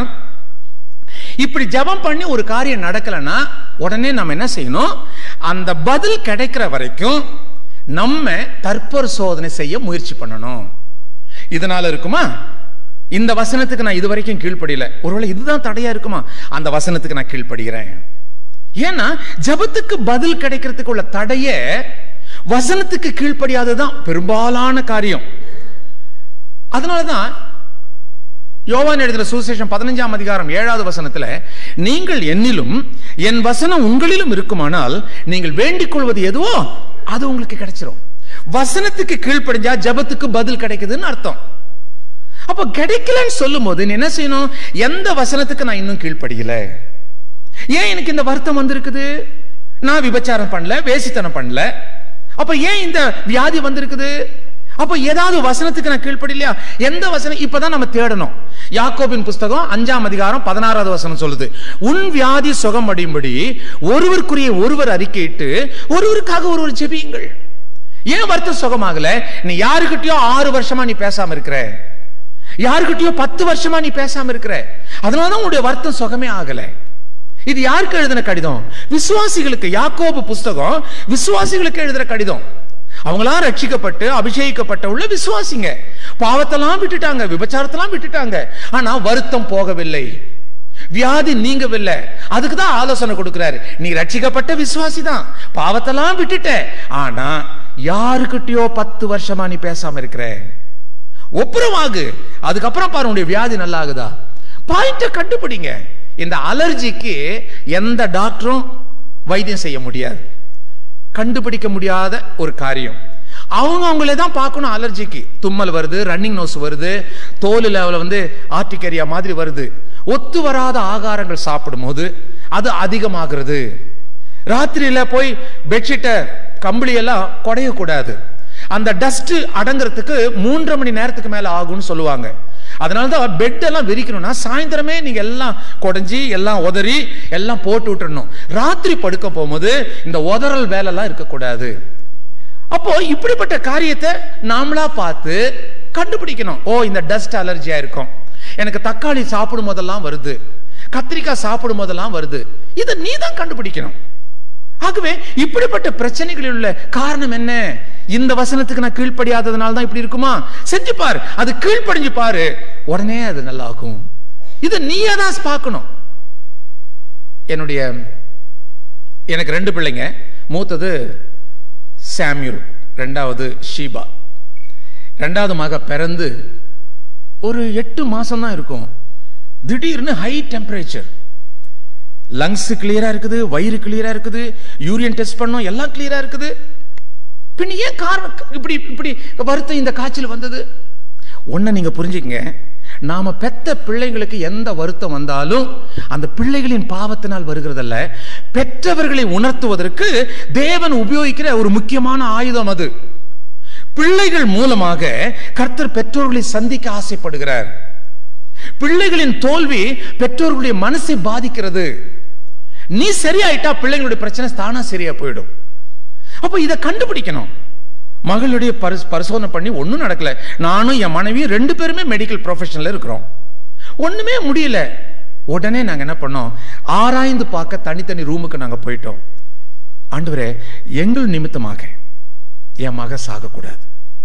இப்படி ஜெபம் பண்ணி ஒரு காரியம் நடக்கலன்னா உடனே நம்ம என்ன செய்யணும் அந்த பதில் கிடைக்கிற வரைக்கும் நம்ம தற்பரிசோதனை செய்ய முயற்சி பண்ணணும் இதனால இருக்குமா இந்த வசனத்துக்கு நான் இது வரைக்கும் கீழ்ப்படியல ஒருவேளை இதுதான் தடையா இருக்குமா அந்த வசனத்துக்கு நான் கீழ்ப்படுகிறேன் ஏன்னா ஜபத்துக்கு பதில் கிடைக்கிறதுக்கு உள்ள தடைய வசனத்துக்கு கீழ்ப்படியாததுதான் பெரும்பாலான காரியம் அதனாலதான் யோவான் எழுதின சுவிசேஷம் பதினஞ்சாம் அதிகாரம் ஏழாவது வசனத்துல நீங்கள் என்னிலும் என் வசனம் உங்களிலும் இருக்குமானால் நீங்கள் வேண்டிக் கொள்வது எதுவோ அது உங்களுக்கு கிடைச்சிரும் வசனத்துக்கு கீழ்ப்படிஞ்சா ஜபத்துக்கு பதில் கிடைக்குதுன்னு அர்த்தம் அப்ப கிடைக்கலன்னு சொல்லும் போது நீ என்ன செய்யணும் எந்த வசனத்துக்கு நான் இன்னும் கீழ்ப்படியல ஏன் எனக்கு இந்த வருத்தம் வந்திருக்குது நான் விபச்சாரம் பண்ணல வேசித்தனம் பண்ணல அப்ப ஏன் இந்த வியாதி வந்திருக்குது அப்ப ஏதாவது வசனத்துக்கு நான் கீழ்ப்படிலையா எந்த வசனம் இப்பதான் நம்ம தேடணும் யாக்கோபின் புஸ்தகம் அஞ்சாம் அதிகாரம் பதினாறாவது வசனம் சொல்லுது உன் வியாதி சுகம் அடையும்படி ஒருவருக்குரிய ஒருவர் அறிக்கையிட்டு ஒருவருக்காக ஒருவர் ஜெபியுங்கள் ஏன் வருத்தம் சுகமாகல நீ யாருக்கிட்டயோ ஆறு வருஷமா நீ பேசாம இருக்கிற யாருக்கிட்டயோ பத்து வருஷமா நீ பேசாம இருக்கிற அதனாலதான் உன்னுடைய வருத்தம் சுகமே ஆகல இது யாருக்கு எழுதின கடிதம் விசுவாசிகளுக்கு யாக்கோபு புஸ்தகம் விசுவாசிகளுக்கு எழுதுற கடிதம் அவங்களாம் ரட்சிக்கப்பட்டு அபிஷேகிக்கப்பட்ட உள்ள விசுவாசிங்க பாவத்தெல்லாம் விட்டுட்டாங்க விபச்சாரத்தெல்லாம் விட்டுட்டாங்க ஆனா வருத்தம் போகவில்லை வியாதி நீங்கவில்லை அதுக்கு தான் ஆலோசனை கொடுக்கிறாரு நீ ரட்சிக்கப்பட்ட விசுவாசி தான் பாவத்தெல்லாம் விட்டுட்ட ஆனா யாருக்கிட்டயோ பத்து வருஷமா நீ பேசாம இருக்கிற ஒப்புரமாகு அதுக்கப்புறம் பாரு உன்னுடைய வியாதி நல்லாகுதா பாயிண்ட கண்டுபிடிங்க இந்த அலர்ஜிக்கு எந்த டாக்டரும் வைத்தியம் செய்ய முடியாது கண்டுபிடிக்க முடியாத ஒரு காரியம் அவங்க அவங்களே தான் பார்க்கணும் அலர்ஜிக்கு தும்மல் வருது ரன்னிங் நோஸ் வருது தோல் லெவலில் வந்து ஆர்டிகரியா மாதிரி வருது ஒத்து வராத ஆகாரங்கள் சாப்பிடும்போது அது அதிகமாகிறது ராத்திரியில போய் பெட்ஷீட்டை கம்பளி எல்லாம் குடையக்கூடாது அந்த டஸ்ட் அடங்குறதுக்கு மூன்றரை மணி நேரத்துக்கு மேல ஆகும்னு சொல்லுவாங்க அதனால தான் பெட் எல்லாம் விரிக்கணும்னா சாயந்தரமே நீங்க எல்லாம் குடஞ்சி எல்லாம் உதறி எல்லாம் போட்டு விட்டுறணும் ராத்திரி படுக்க போகும்போது இந்த உதறல் வேலை எல்லாம் இருக்கக்கூடாது அப்போ இப்படிப்பட்ட காரியத்தை நாமளா பார்த்து கண்டுபிடிக்கணும் ஓ இந்த டஸ்ட் அலர்ஜியா இருக்கும் எனக்கு தக்காளி சாப்பிடும் போதெல்லாம் வருது கத்திரிக்காய் சாப்பிடும் போதெல்லாம் வருது இதை நீ தான் கண்டுபிடிக்கணும் ஆகவே இப்படிப்பட்ட பிரச்சனைகளில் உள்ள காரணம் என்ன இந்த வசனத்துக்கு நான் கீழ்ப்படியாததுனால தான் இப்படி இருக்குமா செஞ்சு பாரு அது கீழ்ப்படிஞ்சு பாரு உடனே அது நல்லாகும் இதை நீயே தான் பார்க்கணும் என்னுடைய எனக்கு ரெண்டு பிள்ளைங்க மூத்தது சாம்யூல் ரெண்டாவது ஷீபா ரெண்டாவது மக பிறந்து ஒரு எட்டு மாசம் தான் இருக்கும் திடீர்னு ஹை டெம்பரேச்சர் லங்ஸ் கிளியரா இருக்குது வயிறு கிளியரா இருக்குது யூரியன் டெஸ்ட் பண்ணோம் எல்லாம் கிளியரா இருக்குது பின்ன ஏன் காரணம் இப்படி இப்படி வருத்தம் இந்த காய்ச்சல் வந்தது ஒன்ன நீங்க புரிஞ்சுக்கங்க நாம பெத்த பிள்ளைங்களுக்கு எந்த வருத்தம் வந்தாலும் அந்த பிள்ளைகளின் பாவத்தினால் வருகிறதல்ல பெற்றவர்களை உணர்த்துவதற்கு தேவன் உபயோகிக்கிற ஒரு முக்கியமான ஆயுதம் அது பிள்ளைகள் மூலமாக கர்த்தர் பெற்றோர்களை சந்திக்க ஆசைப்படுகிறார் பிள்ளைகளின் தோல்வி பெற்றோர்களுடைய மனசை பாதிக்கிறது நீ சரியாயிட்டா பிள்ளைங்களுடைய பிரச்சனை தானா சரியா போயிடும் அப்ப இதை கண்டுபிடிக்கணும் மகளுடைய பரிசு பரிசோதனை பண்ணி ஒன்றும் நடக்கல நானும் என் மனைவியும் ரெண்டு பேருமே மெடிக்கல் ப்ரொஃபஷனில் இருக்கிறோம் ஒண்ணுமே முடியல உடனே நாங்க என்ன பண்ணோம் ஆராய்ந்து பார்க்க தனித்தனி ரூமுக்கு நாங்க போயிட்டோம் ஆண்டவரே எங்கள் நிமித்தமாக என் மக சாகக்கூடாது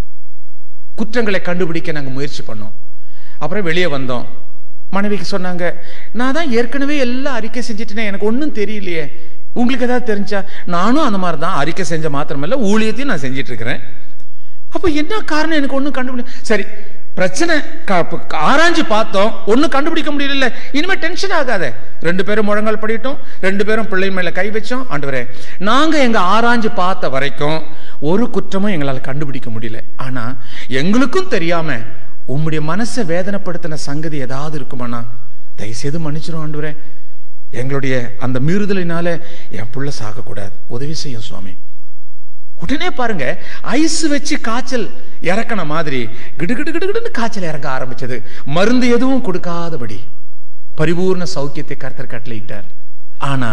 குற்றங்களை கண்டுபிடிக்க நாங்க முயற்சி பண்ணோம் அப்புறம் வெளியே வந்தோம் மனைவிக்கு சொன்னாங்க நான் தான் ஏற்கனவே எல்லாம் அறிக்கை செஞ்சுட்டேனே எனக்கு ஒன்றும் தெரியலையே உங்களுக்கு ஏதாவது தெரிஞ்சா நானும் அந்த மாதிரி தான் அறிக்கை செஞ்ச மாத்திரமில்ல ஊழியத்தையும் நான் செஞ்சிட்டு இருக்கிறேன் அப்போ என்ன காரணம் எனக்கு ஒன்றும் கண்டுபிடி சரி பிரச்சனை க- ப- ஆராய்ஞ்சு பார்த்தோம் ஒன்றும் கண்டுபிடிக்க முடியல இனிமே டென்ஷன் ஆகாத ரெண்டு பேரும் முழங்கால் படிட்டோம் ரெண்டு பேரும் பிள்ளை மேல கை வச்சோம் ஆண்டவரே நாங்க எங்க ஆராய்ஞ்சு பார்த்த வரைக்கும் ஒரு குற்றமும் எங்களால் கண்டுபிடிக்க முடியல ஆனா எங்களுக்கும் தெரியாம உம்முடைய மனசை வேதனைப்படுத்தின சங்கதி ஏதாவது இருக்குமாண்ணா தயவுசெய்து மன்னிச்சிரும் ஆண்டவரே எங்களுடைய அந்த மீறுதலினால என் புள்ள சாகக்கூடாது உதவி செய்யும் சுவாமி உடனே பாருங்க ஐஸ் வச்சு காய்ச்சல் இறக்கின மாதிரி கிடு கிடு கிடு கிடுன்னு காய்ச்சல் இறங்க ஆரம்பிச்சது மருந்து எதுவும் கொடுக்காதபடி பரிபூர்ண சௌக்கியத்தை கர்த்தர் கட்டளையிட்டார் ஆனா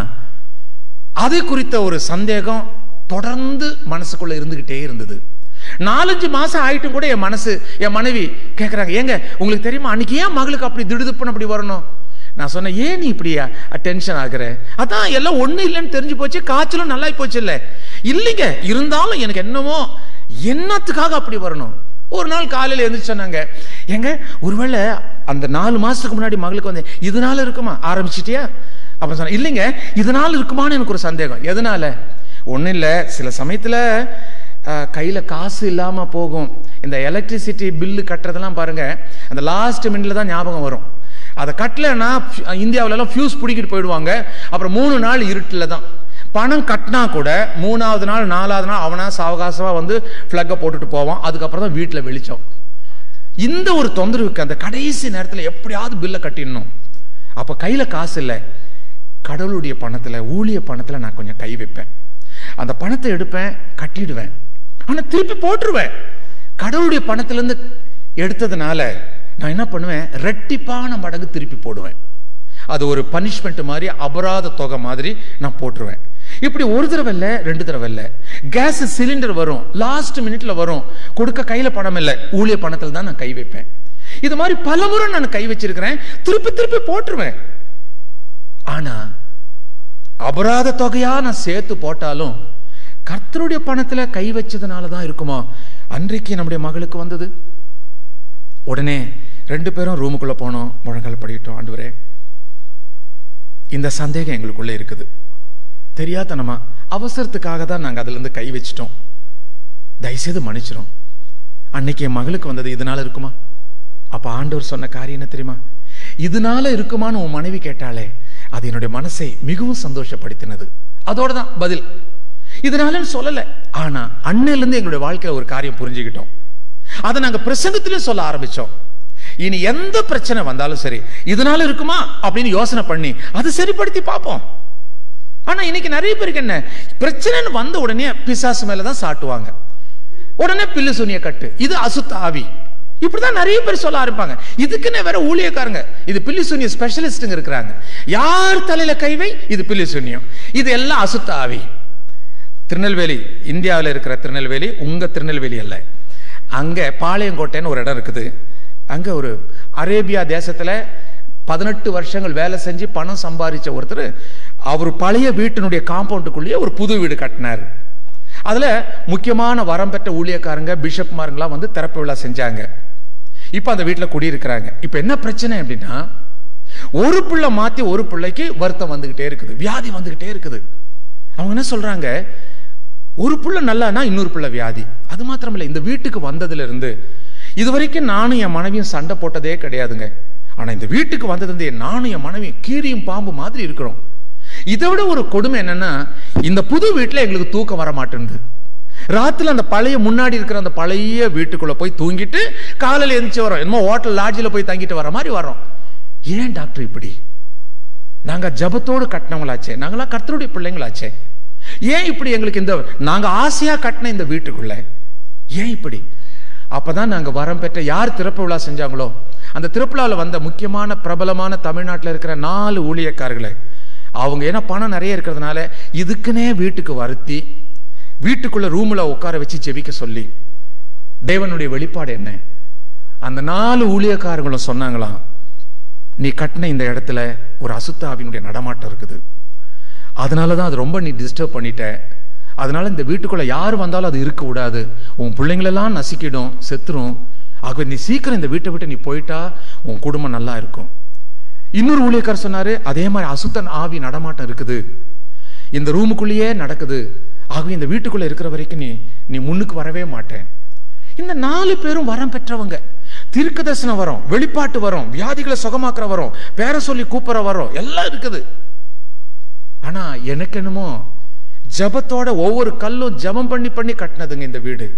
அது குறித்த ஒரு சந்தேகம் தொடர்ந்து மனசுக்குள்ள இருந்துகிட்டே இருந்தது நாலஞ்சு மாசம் ஆயிட்டும் கூட என் மனசு என் மனைவி கேக்குறாங்க ஏங்க உங்களுக்கு தெரியுமா அன்னைக்கு ஏன் மகளுக்கு அப்படி திடுதுப்புன்னு அப்படி வரணும் நான் சொன்னேன் ஏன் நீ இப்படி டென்ஷன் ஆகுற அதான் எல்லாம் ஒண்ணு இல்லைன்னு தெரிஞ்சு போச்சு காய்ச்சலும் நல்லா போச்சு இல்ல இல்லைங்க இருந்தாலும் எனக்கு என்னமோ என்னத்துக்காக அப்படி வரணும் ஒரு நாள் காலையில எழுந்திரிச்சு சொன்னாங்க ஏங்க ஒருவேளை அந்த நாலு மாசத்துக்கு முன்னாடி மகளுக்கு வந்து இதனால இருக்குமா ஆரம்பிச்சிட்டியா அப்புறம் சொன்னேன் இல்லைங்க இதனால இருக்குமான்னு எனக்கு ஒரு சந்தேகம் எதனால ஒண்ணும் இல்ல சில சமயத்துல அஹ், கையில காசு இல்லாம போகும் இந்த எலக்ட்ரிசிட்டி பில்லு கட்டுறதெல்லாம் பாருங்க அந்த லாஸ்ட் மினிட்ல தான் ஞாபகம் வரும் அதை கட்டலைன்னா இந்தியாவுல எல்லாம் ஃபியூஸ் பிடிக்கிட்டு போயிடுவாங்க அப்புறம் மூணு நாள் இருட்டில் தான் பணம் கட்டினா கூட மூணாவது நாள் நாலாவது நாள் அவனா சாவகாசமா வந்து ஃப்ளக்கை போட்டுட்டு போவான் அதுக்கப்புறம் தான் வீட்டில் வெளிச்சம் இந்த ஒரு தொந்தரவுக்கு அந்த கடைசி நேரத்தில் எப்படியாவது பில்லை கட்டிடணும் அப்போ கையில் காசு இல்லை கடவுளுடைய பணத்தில் ஊழிய பணத்தில் நான் கொஞ்சம் கை வைப்பேன் அந்த பணத்தை எடுப்பேன் கட்டிடுவேன் ஆனால் திருப்பி போட்டுருவேன் கடவுளுடைய பணத்திலேருந்து எடுத்ததுனால நான் என்ன பண்ணுவேன் ரெட்டிப்பான மடங்கு திருப்பி போடுவேன் அது ஒரு பனிஷ்மெண்ட் மாதிரி அபராத தொகை மாதிரி நான் போட்டுருவேன் இப்படி ஒரு தடவை இல்லை ரெண்டு தடவை இல்லை கேஸ் சிலிண்டர் வரும் லாஸ்ட் மினிட்ல வரும் கொடுக்க கையில பணம் இல்லை ஊழிய பணத்தில் தான் நான் கை வைப்பேன் இது மாதிரி பலமுறை நான் கை வச்சிருக்கிறேன் திருப்பி திருப்பி போட்டுருவேன் ஆனா அபராத தொகையா நான் சேர்த்து போட்டாலும் கர்த்தருடைய பணத்துல கை வச்சதுனால தான் இருக்குமா அன்றைக்கு நம்முடைய மகளுக்கு வந்தது உடனே ரெண்டு பேரும் ரூமுக்குள்ள போனோம் முழங்கால் படிக்கிட்டோம் ஆண்டவரே இந்த சந்தேகம் எங்களுக்குள்ள இருக்குது தெரியாதனமா அவசரத்துக்காக தான் நாங்க அதுல இருந்து கை வச்சிட்டோம் தயவுசெய்து மன்னிச்சிரும் அன்னைக்கு என் மகளுக்கு வந்தது இதனால இருக்குமா அப்ப ஆண்டவர் சொன்ன காரியம் என்ன தெரியுமா இதனால இருக்குமான்னு உன் மனைவி கேட்டாலே அது என்னுடைய மனசை மிகவும் சந்தோஷப்படுத்தினது அதோட தான் பதில் இதனால சொல்லல ஆனா அன்னையில இருந்து எங்களுடைய வாழ்க்கையில ஒரு காரியம் புரிஞ்சுக்கிட்டோம் அதை நாங்க பிரசங்கத்திலும் சொல்ல ஆரம்பிச்சோம் இனி எந்த பிரச்சனை வந்தாலும் சரி இதனால இருக்குமா அப்படின்னு யோசனை பண்ணி அதை சரிப்படுத்தி பார்ப்போம் ஆனா இன்னைக்கு நிறைய பேருக்கு என்ன பிரச்சனைன்னு வந்த உடனே பிசாசு மேலதான் சாட்டுவாங்க உடனே பில்லு சுனிய கட்டு இது அசுத்த ஆவி இப்படிதான் நிறைய பேர் சொல்ல ஆரம்பிப்பாங்க இதுக்குன்னு வேற ஊழியக்காரங்க இது பில்லி சுனிய ஸ்பெஷலிஸ்டுங்க இருக்கிறாங்க யார் தலையில கைவை இது பில்லி சுனியம் இது எல்லாம் அசுத்த ஆவி திருநெல்வேலி இந்தியாவில் இருக்கிற திருநெல்வேலி உங்க திருநெல்வேலி அல்ல அங்க பாளையங்கோட்டைன்னு ஒரு இடம் இருக்குது அங்க ஒரு அரேபியா தேசத்துல பதினெட்டு வருஷங்கள் வேலை செஞ்சு பணம் சம்பாதிச்ச ஒருத்தர் அவர் பழைய வீட்டினுடைய காம்பவுண்டுக்குள்ளேயே ஒரு புது வீடு கட்டினார் அதுல முக்கியமான வரம் பெற்ற ஊழியக்காரங்க பிஷப்மாருங்களாம் வந்து திறப்பு விழா செஞ்சாங்க இப்ப அந்த வீட்டுல குடியிருக்கிறாங்க இப்ப என்ன பிரச்சனை அப்படின்னா ஒரு பிள்ளை மாத்தி ஒரு பிள்ளைக்கு வருத்தம் வந்துகிட்டே இருக்குது வியாதி வந்துகிட்டே இருக்குது அவங்க என்ன சொல்றாங்க ஒரு புள்ள நல்லானா இன்னொரு புள்ள வியாதி அது மாத்திரமில்ல இந்த வீட்டுக்கு வந்ததுல இருந்து இது வரைக்கும் நானும் என் மனைவியும் சண்டை போட்டதே கிடையாதுங்க ஆனா இந்த வீட்டுக்கு வந்தது இருந்து நானும் என் மனைவியும் கீரியும் பாம்பு மாதிரி இருக்கிறோம் இதை விட ஒரு கொடுமை என்னன்னா இந்த புது வீட்டுல எங்களுக்கு தூக்கம் வர மாட்டேங்குது ராத்துல அந்த பழைய முன்னாடி இருக்கிற அந்த பழைய வீட்டுக்குள்ள போய் தூங்கிட்டு காலையில எந்திரிச்சு வரோம் என்னமோ ஹோட்டல் லாட்ஜில் போய் தங்கிட்டு வர மாதிரி வரோம் ஏன் டாக்டர் இப்படி நாங்க ஜபத்தோடு கட்டினவங்களாச்சே நாங்களாம் கர்த்தருடைய பிள்ளைங்களாச்சே ஏன் இப்படி எங்களுக்கு இந்த நாங்க ஆசையா கட்டின இந்த வீட்டுக்குள்ள ஏன் இப்படி அப்பதான் நாங்க வரம் பெற்ற யார் திறப்பு விழா செஞ்சாங்களோ அந்த திறப்புலாவில் வந்த முக்கியமான பிரபலமான தமிழ்நாட்டில் இருக்கிற நாலு ஊழியக்காரர்களை அவங்க ஏன்னா பணம் நிறைய இருக்கிறதுனால இதுக்குன்னே வீட்டுக்கு வருத்தி வீட்டுக்குள்ள ரூம்ல உட்கார வச்சு ஜெபிக்க சொல்லி தேவனுடைய வெளிப்பாடு என்ன அந்த நாலு ஊழியக்காரங்களும் சொன்னாங்களாம் நீ கட்டின இந்த இடத்துல ஒரு அசுத்தாவினுடைய நடமாட்டம் இருக்குது அதனால தான் அது ரொம்ப நீ டிஸ்டர்ப் பண்ணிட்ட அதனால இந்த வீட்டுக்குள்ள யார் வந்தாலும் அது இருக்க விடாது உன் பிள்ளைங்களெல்லாம் நசிக்கிடும் செத்துரும் ஆகவே நீ சீக்கிரம் இந்த வீட்டை விட்டு நீ போயிட்டா உன் குடும்பம் நல்லா இருக்கும் இன்னொரு ஊழியக்காரர் சொன்னாரு அதே மாதிரி அசுத்தன் ஆவி நடமாட்டம் இருக்குது இந்த ரூமுக்குள்ளேயே நடக்குது ஆகவே இந்த வீட்டுக்குள்ள இருக்கிற வரைக்கும் நீ நீ முன்னுக்கு வரவே மாட்டேன் இந்த நாலு பேரும் வரம் பெற்றவங்க தீர்க்க தரிசனம் வரும் வெளிப்பாட்டு வரும் வியாதிகளை சுகமாக்குற வரும் பேர சொல்லி கூப்பிடுற வரும் எல்லாம் இருக்குது ஆனா எனக்கு என்னமோ ஜபத்தோட ஒவ்வொரு கல்லும் ஜபம் பண்ணி பண்ணி கட்டினதுங்க இந்த வீடு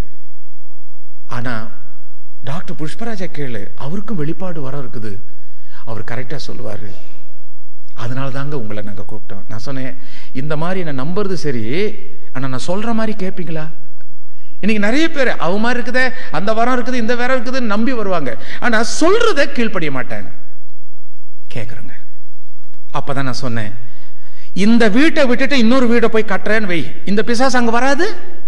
ஆனா டாக்டர் புஷ்பராஜா கேளு அவருக்கும் வெளிப்பாடு வர இருக்குது அவர் கரெக்டா சொல்லுவாரு அதனால தாங்க உங்களை நாங்க கூப்பிட்டோம் நான் சொன்னேன் இந்த மாதிரி என்ன நம்புறது சரி ஆனா நான் சொல்ற மாதிரி கேட்பீங்களா இன்னைக்கு நிறைய பேர் அவ மாதிரி இருக்குதே அந்த வரம் இருக்குது இந்த வரம் இருக்குதுன்னு நம்பி வருவாங்க ஆனா சொல்றத கீழ்ப்படிய மாட்டாங்க கேக்குறேங்க அப்பதான் நான் சொன்னேன் இந்த வீட்டை விட்டுட்டு இன்னொரு வீட்டை போய் கட்டுறேன்னு வை இந்த பிசாசு அங்க வராது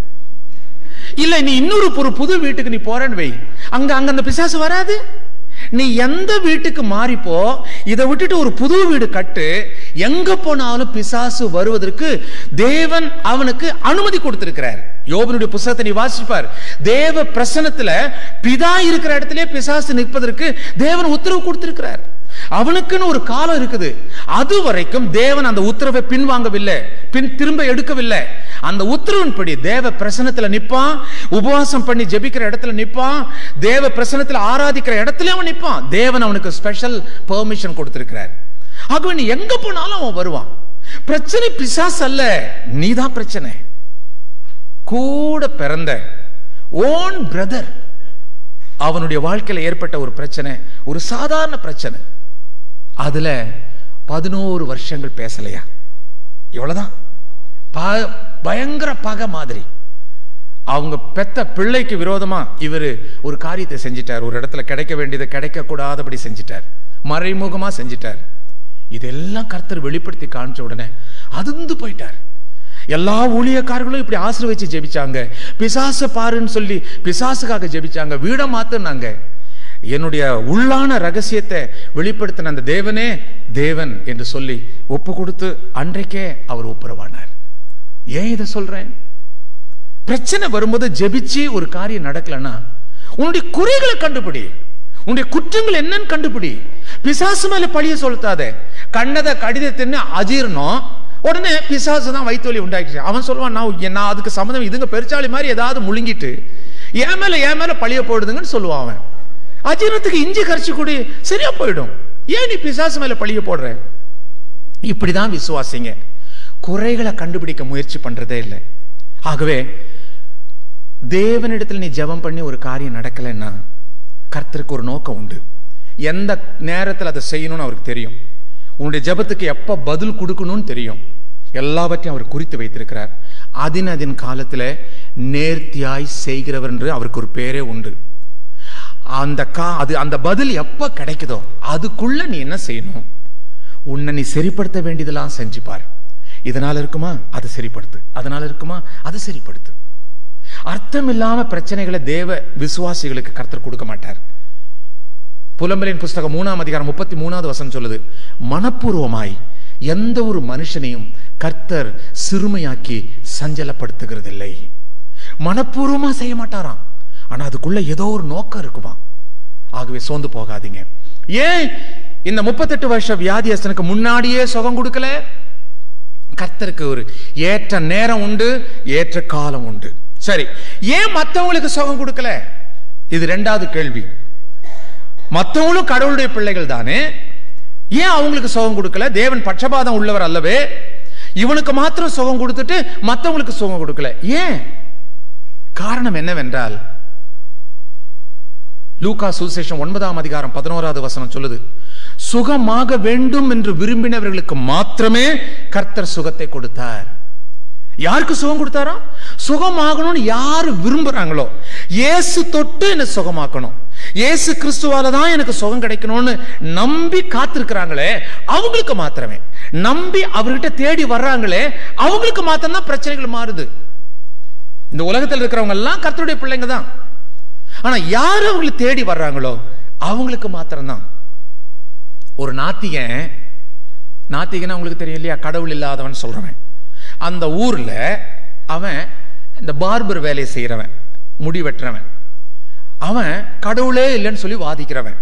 இல்ல நீ இன்னொரு ஒரு புது வீட்டுக்கு நீ போறேன்னு வை அங்க அங்க அந்த பிசாசு வராது நீ எந்த வீட்டுக்கு மாறிப்போ இதை விட்டுட்டு ஒரு புது வீடு கட்டு எங்க போனாலும் பிசாசு வருவதற்கு தேவன் அவனுக்கு அனுமதி கொடுத்திருக்கிறார் யோபனுடைய புஸ்தகத்தை நீ வாசிப்பார் தேவ பிரசனத்துல பிதா இருக்கிற இடத்திலே பிசாசு நிற்பதற்கு தேவன் உத்தரவு கொடுத்திருக்கிறார் அவனுக்குன்னு ஒரு காலம் இருக்குது அது வரைக்கும் தேவன் அந்த உத்தரவை பின்வாங்கவில்லை பின் திரும்ப எடுக்கவில்லை அந்த உத்தரவின்படி தேவ பிரசனத்துல நிப்பான் உபவாசம் பண்ணி ஜெபிக்கிற இடத்துல நிப்பான் தேவ பிரசனத்துல ஆராதிக்கிற இடத்துல அவன் நிப்பான் தேவன் அவனுக்கு ஸ்பெஷல் பெர்மிஷன் கொடுத்திருக்கிறார் ஆகவே நீ எங்க போனாலும் அவன் வருவான் பிரச்சனை பிசாஸ் அல்ல நீதான் பிரச்சனை கூட பிறந்த ஓன் பிரதர் அவனுடைய வாழ்க்கையில ஏற்பட்ட ஒரு பிரச்சனை ஒரு சாதாரண பிரச்சனை அதுல பதினோரு வருஷங்கள் பேசலையா இவ்வளவுதான் ப- பயங்கர பகை மாதிரி அவங்க பெத்த பிள்ளைக்கு விரோதமா இவரு ஒரு காரியத்தை செஞ்சிட்டார் ஒரு இடத்துல கிடைக்க வேண்டியதை கிடைக்க கூடாதபடி செஞ்சிட்டார் மறைமுகமா செஞ்சிட்டார் இதெல்லாம் கர்த்தர் வெளிப்படுத்தி காமிச்ச உடனே அதிர்ந்து போயிட்டார் எல்லா ஊழியக்காரர்களும் இப்படி ஆசீர்வச்சு ஜெபிச்சாங்க பிசாசு பாருன்னு சொல்லி பிசாசுக்காக ஜெபிச்சாங்க வீட மாத்துனாங்க என்னுடைய உள்ளான ரகசியத்தை வெளிப்படுத்தின அந்த தேவனே தேவன் என்று சொல்லி ஒப்பு கொடுத்து அன்றைக்கே அவர் ஒப்புரவானார் ஏன் இதை சொல்றேன் பிரச்சனை வரும்போது ஜெபிச்சு ஒரு காரியம் நடக்கலன்னா உன்னுடைய குறைகளை கண்டுபிடி உன்னுடைய குற்றங்கள் என்னன்னு கண்டுபிடி பிசாசு மேல பழிய செலுத்தாத கண்ணத கடிதத்தின்னு அஜீர்ணம் உடனே பிசாசு தான் வயிற்று வலி உண்டாக்கிச்சு அவன் சொல்லுவான் நான் நான் அதுக்கு சம்மந்தம் இதுங்க பெருச்சாளி மாதிரி ஏதாவது முழுங்கிட்டு என் மேல என் மேல பழிய போடுதுங்கன்னு சொல்லுவான் அவன் அஜீரணத்துக்கு இஞ்சி கரைச்சி கூடி சரியா போயிடும் ஏன் நீ பிசாசு மேல பழிய போடுற இப்படிதான் விசுவாசிங்க குறைகளை கண்டுபிடிக்க முயற்சி பண்றதே இல்லை ஆகவே தேவனிடத்தில் நீ ஜெபம் பண்ணி ஒரு காரியம் நடக்கலைன்னா கர்த்தருக்கு ஒரு நோக்கம் உண்டு எந்த நேரத்தில் அதை செய்யணும்னு அவருக்கு தெரியும் உன்னுடைய ஜெபத்துக்கு எப்ப பதில் கொடுக்கணும்னு தெரியும் எல்லாவற்றையும் அவர் குறித்து வைத்திருக்கிறார் அதின் அதின் காலத்தில் நேர்த்தியாய் செய்கிறவர் என்று அவருக்கு ஒரு பேரே உண்டு அந்த கா அது அந்த பதில் எப்ப கிடைக்குதோ அதுக்குள்ள நீ என்ன செய்யணும் உன்னை நீ சரிப்படுத்த வேண்டியதெல்லாம் செஞ்சு பாரு இதனால இருக்குமா அதை சரிப்படுத்து அதனால இருக்குமா அதை சரிப்படுத்து அர்த்தம் இல்லாம பிரச்சனைகளை தேவ விசுவாசிகளுக்கு கர்த்தர் கொடுக்க மாட்டார் புலம்பலின் புஸ்தகம் மூணாம் அதிகாரம் முப்பத்தி மூணாவது வசனம் சொல்லுது மனப்பூர்வமாய் எந்த ஒரு மனுஷனையும் கர்த்தர் சிறுமையாக்கி சஞ்சலப்படுத்துகிறதில்லை மனப்பூர்வமா செய்ய மாட்டாராம் ஆனா அதுக்குள்ள ஏதோ ஒரு நோக்கம் இருக்குமா ஆகவே சோர்ந்து போகாதீங்க ஏன் இந்த முப்பத்தெட்டு வருஷ வியாதியஸ்தனுக்கு முன்னாடியே சுகம் கொடுக்கல கர்த்தருக்கு ஒரு ஏற்ற நேரம் உண்டு ஏற்ற காலம் உண்டு சரி ஏன் மத்தவங்களுக்கு சுகம் கொடுக்கல இது ரெண்டாவது கேள்வி மத்தவங்களும் கடவுளுடைய பிள்ளைகள் தானே ஏன் அவங்களுக்கு சுகம் கொடுக்கல தேவன் பட்சபாதம் உள்ளவர் அல்லவே இவனுக்கு மாத்திரம் சுகம் கொடுத்துட்டு மத்தவங்களுக்கு சுகம் கொடுக்கல ஏன் காரணம் என்னவென்றால் லூகா சுசேஷம் ஒன்பதாம் அதிகாரம் பதினோராவது வசனம் சொல்லுது சுகமாக வேண்டும் என்று விரும்பினவர்களுக்கு மாத்திரமே கர்த்தர் சுகத்தை கொடுத்தார் யாருக்கு சுகம் கொடுத்தாரா சுகமாகணும்னு யாரு விரும்புறாங்களோ இயேசு தொட்டு என்ன சுகமாக்கணும் இயேசு கிறிஸ்துவால தான் எனக்கு சுகம் கிடைக்கணும்னு நம்பி காத்திருக்கிறாங்களே அவங்களுக்கு மாத்திரமே நம்பி அவர்கிட்ட தேடி வர்றாங்களே அவங்களுக்கு மாத்திரம் தான் பிரச்சனைகள் மாறுது இந்த உலகத்தில் இருக்கிறவங்க எல்லாம் கர்த்தருடைய பிள்ளைங்க தான் ஆனா யார் அவங்களை தேடி வர்றாங்களோ அவங்களுக்கு மாத்திரம்தான் ஒரு நாத்திகன் நாத்திகன் உங்களுக்கு தெரியும் இல்லையா கடவுள் இல்லாதவன் சொல்றவன் அந்த ஊர்ல அவன் இந்த பார்பர் வேலையை செய்யறவன் முடி வெட்டுறவன் அவன் கடவுளே இல்லைன்னு சொல்லி வாதிக்கிறவன்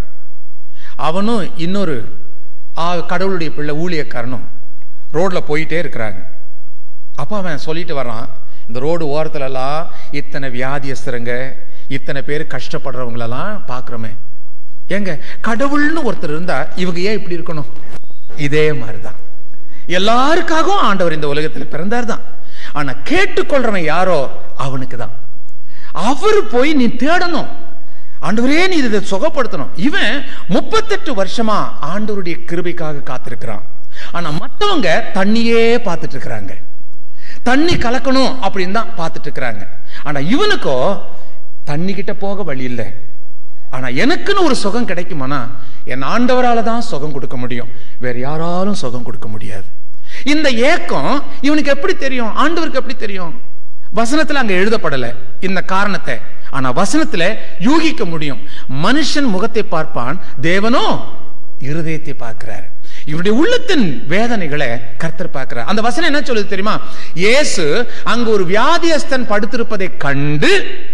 அவனும் இன்னொரு ஆ, கடவுளுடைய பிள்ளை ஊழியக்காரனும் ரோட்ல போயிட்டே இருக்கிறாங்க அப்ப அவன் சொல்லிட்டு வர்றான் இந்த ரோடு ஓரத்துல எல்லாம் இத்தனை வியாதியஸ்தருங்க இத்தனை பேர் கஷ்டப்படுறவங்களெல்லாம் பார்க்குறோமே ஏங்க கடவுள்னு ஒருத்தர் இருந்தா இவங்க ஏன் இப்படி இருக்கணும் இதே மாதிரிதான் எல்லாருக்காகவும் ஆண்டவர் இந்த உலகத்தில் பிறந்தார் தான் ஆனா கேட்டுக்கொள்றவன் யாரோ அவனுக்கு தான் அவர் போய் நீ தேடணும் ஆண்டவரே நீ இதை சுகப்படுத்தணும் இவன் முப்பத்தெட்டு வருஷமா ஆண்டவருடைய கிருபைக்காக காத்திருக்கிறான் ஆனா மத்தவங்க தண்ணியே பார்த்துட்டு இருக்கிறாங்க தண்ணி கலக்கணும் அப்படின்னு தான் பார்த்துட்டு இருக்கிறாங்க ஆனா இவனுக்கோ தண்ணி கிட்ட போக வழி இல்லை ஆனா எனக்குன்னு ஒரு சுகம் கிடைக்குமானா என் ஆண்டவரால தான் சுகம் கொடுக்க முடியும் வேற யாராலும் சுகம் கொடுக்க முடியாது இந்த ஏக்கம் இவனுக்கு எப்படி தெரியும் ஆண்டவருக்கு எப்படி தெரியும் வசனத்துல அங்க எழுதப்படல இந்த காரணத்தை ஆனா வசனத்துல யூகிக்க முடியும் மனுஷன் முகத்தை பார்ப்பான் தேவனோ இருதயத்தை பார்க்கிறார் இவருடைய உள்ளத்தின் வேதனைகளை கர்த்தர் பார்க்கிறார் அந்த வசனம் என்ன சொல்லுது தெரியுமா இயேசு அங்க ஒரு வியாதியஸ்தன் படுத்திருப்பதை கண்டு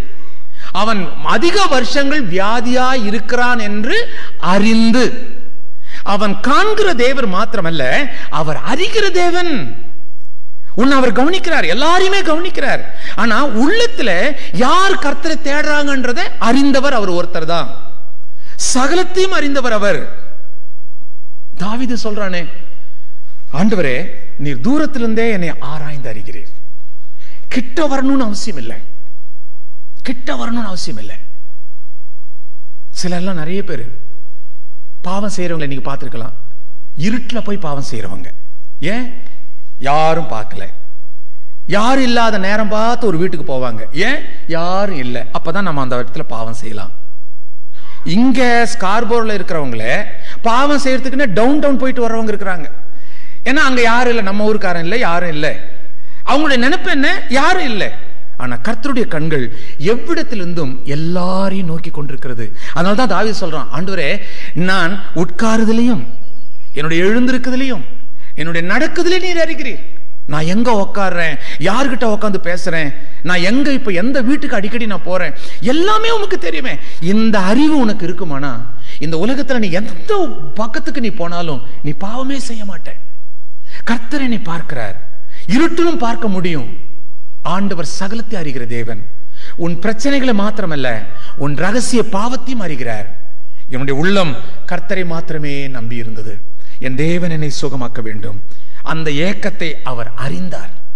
அவன் அதிக வருஷங்கள் வியாதியா இருக்கிறான் என்று அறிந்து அவன் காண்கிற தேவர் மாத்திரமல்ல அவர் அறிகிற தேவன் உன்னை அவர் கவனிக்கிறார் எல்லாரையுமே கவனிக்கிறார் ஆனா உள்ளத்துல யார் கர்த்தரை தேடுறாங்கன்றதை அறிந்தவர் அவர் ஒருத்தர் தான் சகலத்தையும் அறிந்தவர் அவர் தாவீது சொல்றானே ஆண்டவரே நீர் தூரத்திலிருந்தே என்னை ஆராய்ந்து அறிகிறீர் கிட்ட வரணும்னு அவசியம் இல்லை கிட்ட வரணும்னு அவசியம் இல்லை சிலர்லாம் நிறைய பேர் பாவம் செய்யறவங்களை நீங்க பார்த்திருக்கலாம் இருட்டுல போய் பாவம் செய்யறவங்க ஏன் யாரும் பார்க்கல யாரும் இல்லாத நேரம் பார்த்து ஒரு வீட்டுக்கு போவாங்க ஏன் யாரும் இல்லை அப்பதான் நம்ம அந்த இடத்துல பாவம் செய்யலாம் இங்க ஸ்கார்போர்ல இருக்கிறவங்கள பாவம் செய்யறதுக்குன்னு டவுன் டவுன் போயிட்டு வர்றவங்க இருக்கிறாங்க ஏன்னா அங்க யாரும் இல்லை நம்ம ஊருக்காரன் இல்லை யாரும் இல்லை அவங்களுடைய நினைப்பு என்ன யாரும் இல்லை ஆனா கர்த்தருடைய கண்கள் எவ்விடத்திலிருந்தும் எல்லாரையும் நோக்கி கொண்டிருக்கிறது அதனால தான் தாவீது சொல்றான் ஆண்டவரே நான் உட்காருதலையும் என்னுடைய எழுந்திருக்குதலையும் என்னுடைய நடக்குதலையும் நீர் அறிகிறீர் நான் எங்க உட்கார்றேன் யார்கிட்ட உட்காந்து பேசுறேன் நான் எங்க இப்ப எந்த வீட்டுக்கு அடிக்கடி நான் போறேன் எல்லாமே உனக்கு தெரியுமே இந்த அறிவு உனக்கு இருக்குமானா இந்த உலகத்துல நீ எந்த பக்கத்துக்கு நீ போனாலும் நீ பாவமே செய்ய மாட்ட கர்த்தரை நீ பார்க்கிறார் இருட்டிலும் பார்க்க முடியும் ஆண்டவர் சகலத்தை அறிகிற தேவன் உன் பிரச்சனைகளை மாத்திரமல்ல உன் ரகசிய பாவத்தையும் அறிகிறார் என்னுடைய உள்ளம் கர்த்தரை மாத்திரமே நம்பி இருந்தது என் தேவன் என்னை சுகமாக்க வேண்டும் அந்த ஏக்கத்தை அவர் அறிந்தார்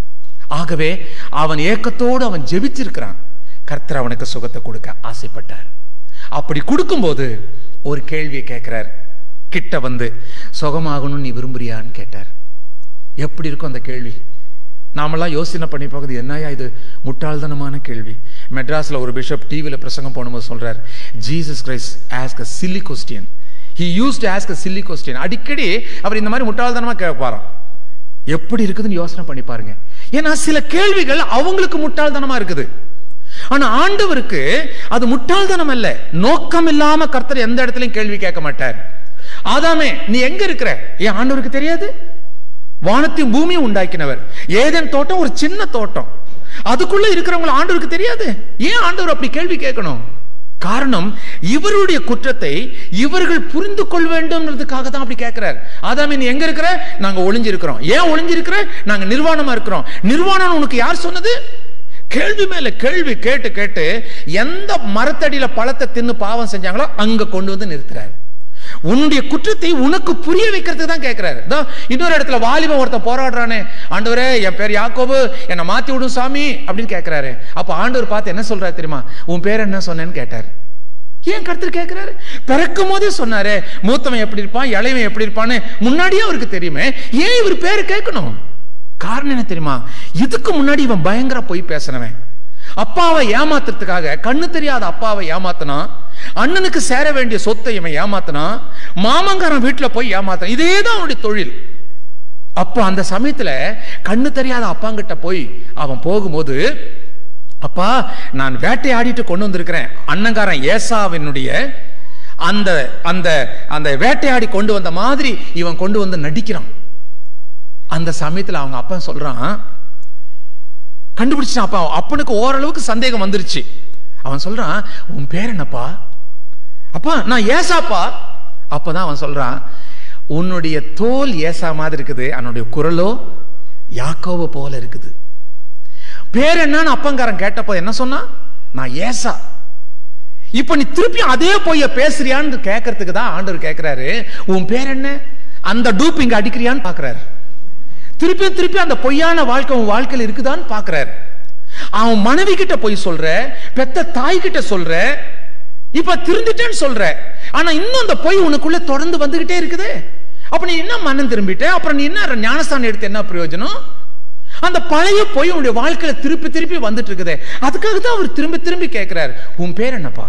ஆகவே அவன் ஏக்கத்தோடு அவன் ஜெபிச்சிருக்கிறான் கர்த்தர் அவனுக்கு சுகத்தை கொடுக்க ஆசைப்பட்டார் அப்படி கொடுக்கும்போது ஒரு கேள்வியை கேட்கிறார் கிட்ட வந்து சுகமாகணும்னு நீ விரும்புறியான்னு கேட்டார் எப்படி இருக்கும் அந்த கேள்வி நாமெல்லாம் யோசனை பண்ணி பார்க்குறது என்னையா இது முட்டாள்தனமான கேள்வி மெட்ராஸில் ஒரு பிஷப் டிவியில் பிரசங்கம் போடும்போது சொல்றார் Jesus Christ ask a silly question he use to ask a silly question அடிக்கடி அவர் இந்த மாதிரி முட்டாள்தனமா கேட்பாராம் எப்படி இருக்குதுன்னு யோசனை பண்ணி பாருங்க ஏன்னா சில கேள்விகள் அவங்களுக்கு முட்டாள்தனமா இருக்குது ஆனா ஆண்டவருக்கு அது முட்டாள்தனம் அல்ல நோக்கம் இல்லாம கர்த்தர் எந்த இடத்துலயும் கேள்வி கேட்க மாட்டார் ஆதாமே நீ எங்க இருக்கிற ஏன் ஆண்டவருக்கு தெரியாது வானத்தையும் பூமியும் உண்டாக்கினவர் ஏதேன் தோட்டம் ஒரு சின்ன தோட்டம் அதுக்குள்ள இருக்கிறவங்க ஆண்டவருக்கு தெரியாது ஏன் ஆண்டவர் அப்படி கேள்வி கேட்கணும் காரணம் இவருடைய குற்றத்தை இவர்கள் புரிந்து கொள்ள வேண்டும்ன்றதுக்காக தான் அப்படி கேட்கிறார் ஆதாமே நீ எங்க இருக்கிற நாங்க ஒளிஞ்சிருக்கிறோம் ஏன் ஒளிஞ்சிருக்கிற நாங்க நிர்வாணமா இருக்கிறோம் நிர்வாணம் உனக்கு யார் சொன்னது கேள்வி மேல கேள்வி கேட்டு கேட்டு எந்த மரத்தடியில பழத்தை தின்னு பாவம் செஞ்சாங்களோ அங்க கொண்டு வந்து நிறுத்துறாரு உன்னுடைய குற்றத்தை உனக்கு புரிய வைக்கிறதுக்கு தான் கேட்கிறாரு இதோ இன்னொரு இடத்துல வாலிபன் ஒருத்தன் போராடுறானே ஆண்டவரே என் பேர் யாக்கோபு என்னை மாத்தி விடும் சாமி அப்படின்னு கேட்கிறாரு அப்ப ஆண்டவர் பார்த்து என்ன சொல்றாரு தெரியுமா உன் பேர் என்ன சொன்னேன்னு கேட்டார் ஏன் கருத்து கேட்கிறாரு பிறக்கும் போதே சொன்னாரு மூத்தவன் எப்படி இருப்பான் இளைவன் எப்படி இருப்பான்னு முன்னாடியே அவருக்கு தெரியுமே ஏன் இவர் பேரை கேட்கணும் காரணம் என்ன தெரியுமா இதுக்கு முன்னாடி இவன் பயங்கர போய் பேசினவன் அப்பாவை ஏமாத்துறதுக்காக கண்ணு தெரியாத அப்பாவை ஏமாத்தினா அண்ணனுக்கு சேர வேண்டிய சொத்தை இவன் ஏமாத்தினா மாமங்காரன் வீட்டுல போய் ஏமாத்தினான் இதே தான் அவனுடைய தொழில் அப்போ அந்த சமயத்துல கண்ணு தெரியாத அப்பாங்கிட்ட போய் அவன் போகும்போது அப்பா நான் வேட்டையாடிட்டு கொண்டு வந்திருக்கிறேன் அண்ணங்காரன் ஏசாவினுடைய அந்த அந்த அந்த வேட்டையாடி கொண்டு வந்த மாதிரி இவன் கொண்டு வந்து நடிக்கிறான் அந்த சமயத்துல அவங்க அப்பா சொல்றான் கண்டுபிடிச்சான் அப்பா அப்பனுக்கு ஓரளவுக்கு சந்தேகம் வந்துருச்சு அவன் சொல்றான் உன் பேர் என்னப்பா அப்பா நான் ஏசாப்பா அப்பதான் அவன் சொல்றான் உன்னுடைய தோல் ஏசா மாதிரி இருக்குது அவனுடைய குரலோ யாக்கோவ போல இருக்குது பேர் என்னன்னு அப்பங்காரன் கேட்டப்போ என்ன சொன்னா நான் ஏசா இப்ப நீ திருப்பி அதே போய் பேசுறியான்னு கேட்கறதுக்கு தான் ஆண்டவர் கேட்கிறாரு உன் பேர் என்ன அந்த டூப் இங்க அடிக்கிறியான்னு பாக்குறாரு திருப்பி திருப்பி அந்த பொய்யான வாழ்க்கை உன் வாழ்க்கையில் இருக்குதான்னு பாக்குறாரு அவன் மனைவி கிட்ட போய் சொல்ற பெத்த தாய் கிட்ட சொல்ற இப்ப திருந்துட்டேன்னு சொல்ற ஆனா இன்னும் அந்த பொய் உனக்குள்ள தொடர்ந்து வந்துகிட்டே இருக்குது அப்ப நீ என்ன மனம் திரும்பிட்ட அப்புறம் நீ என்ன ஞானஸ்தானம் எடுத்து என்ன பிரயோஜனம் அந்த பழைய பொய் உன்னுடைய வாழ்க்கையில திருப்பி திருப்பி வந்துட்டு இருக்குதே அதுக்காக தான் அவர் திரும்பி திரும்பி கேட்கிறார் உன் பேர் என்னப்பா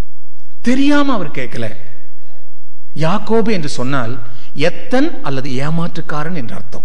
தெரியாம அவர் கேட்கல யாக்கோபு என்று சொன்னால் எத்தன் அல்லது ஏமாற்றுக்காரன் என்று அர்த்தம்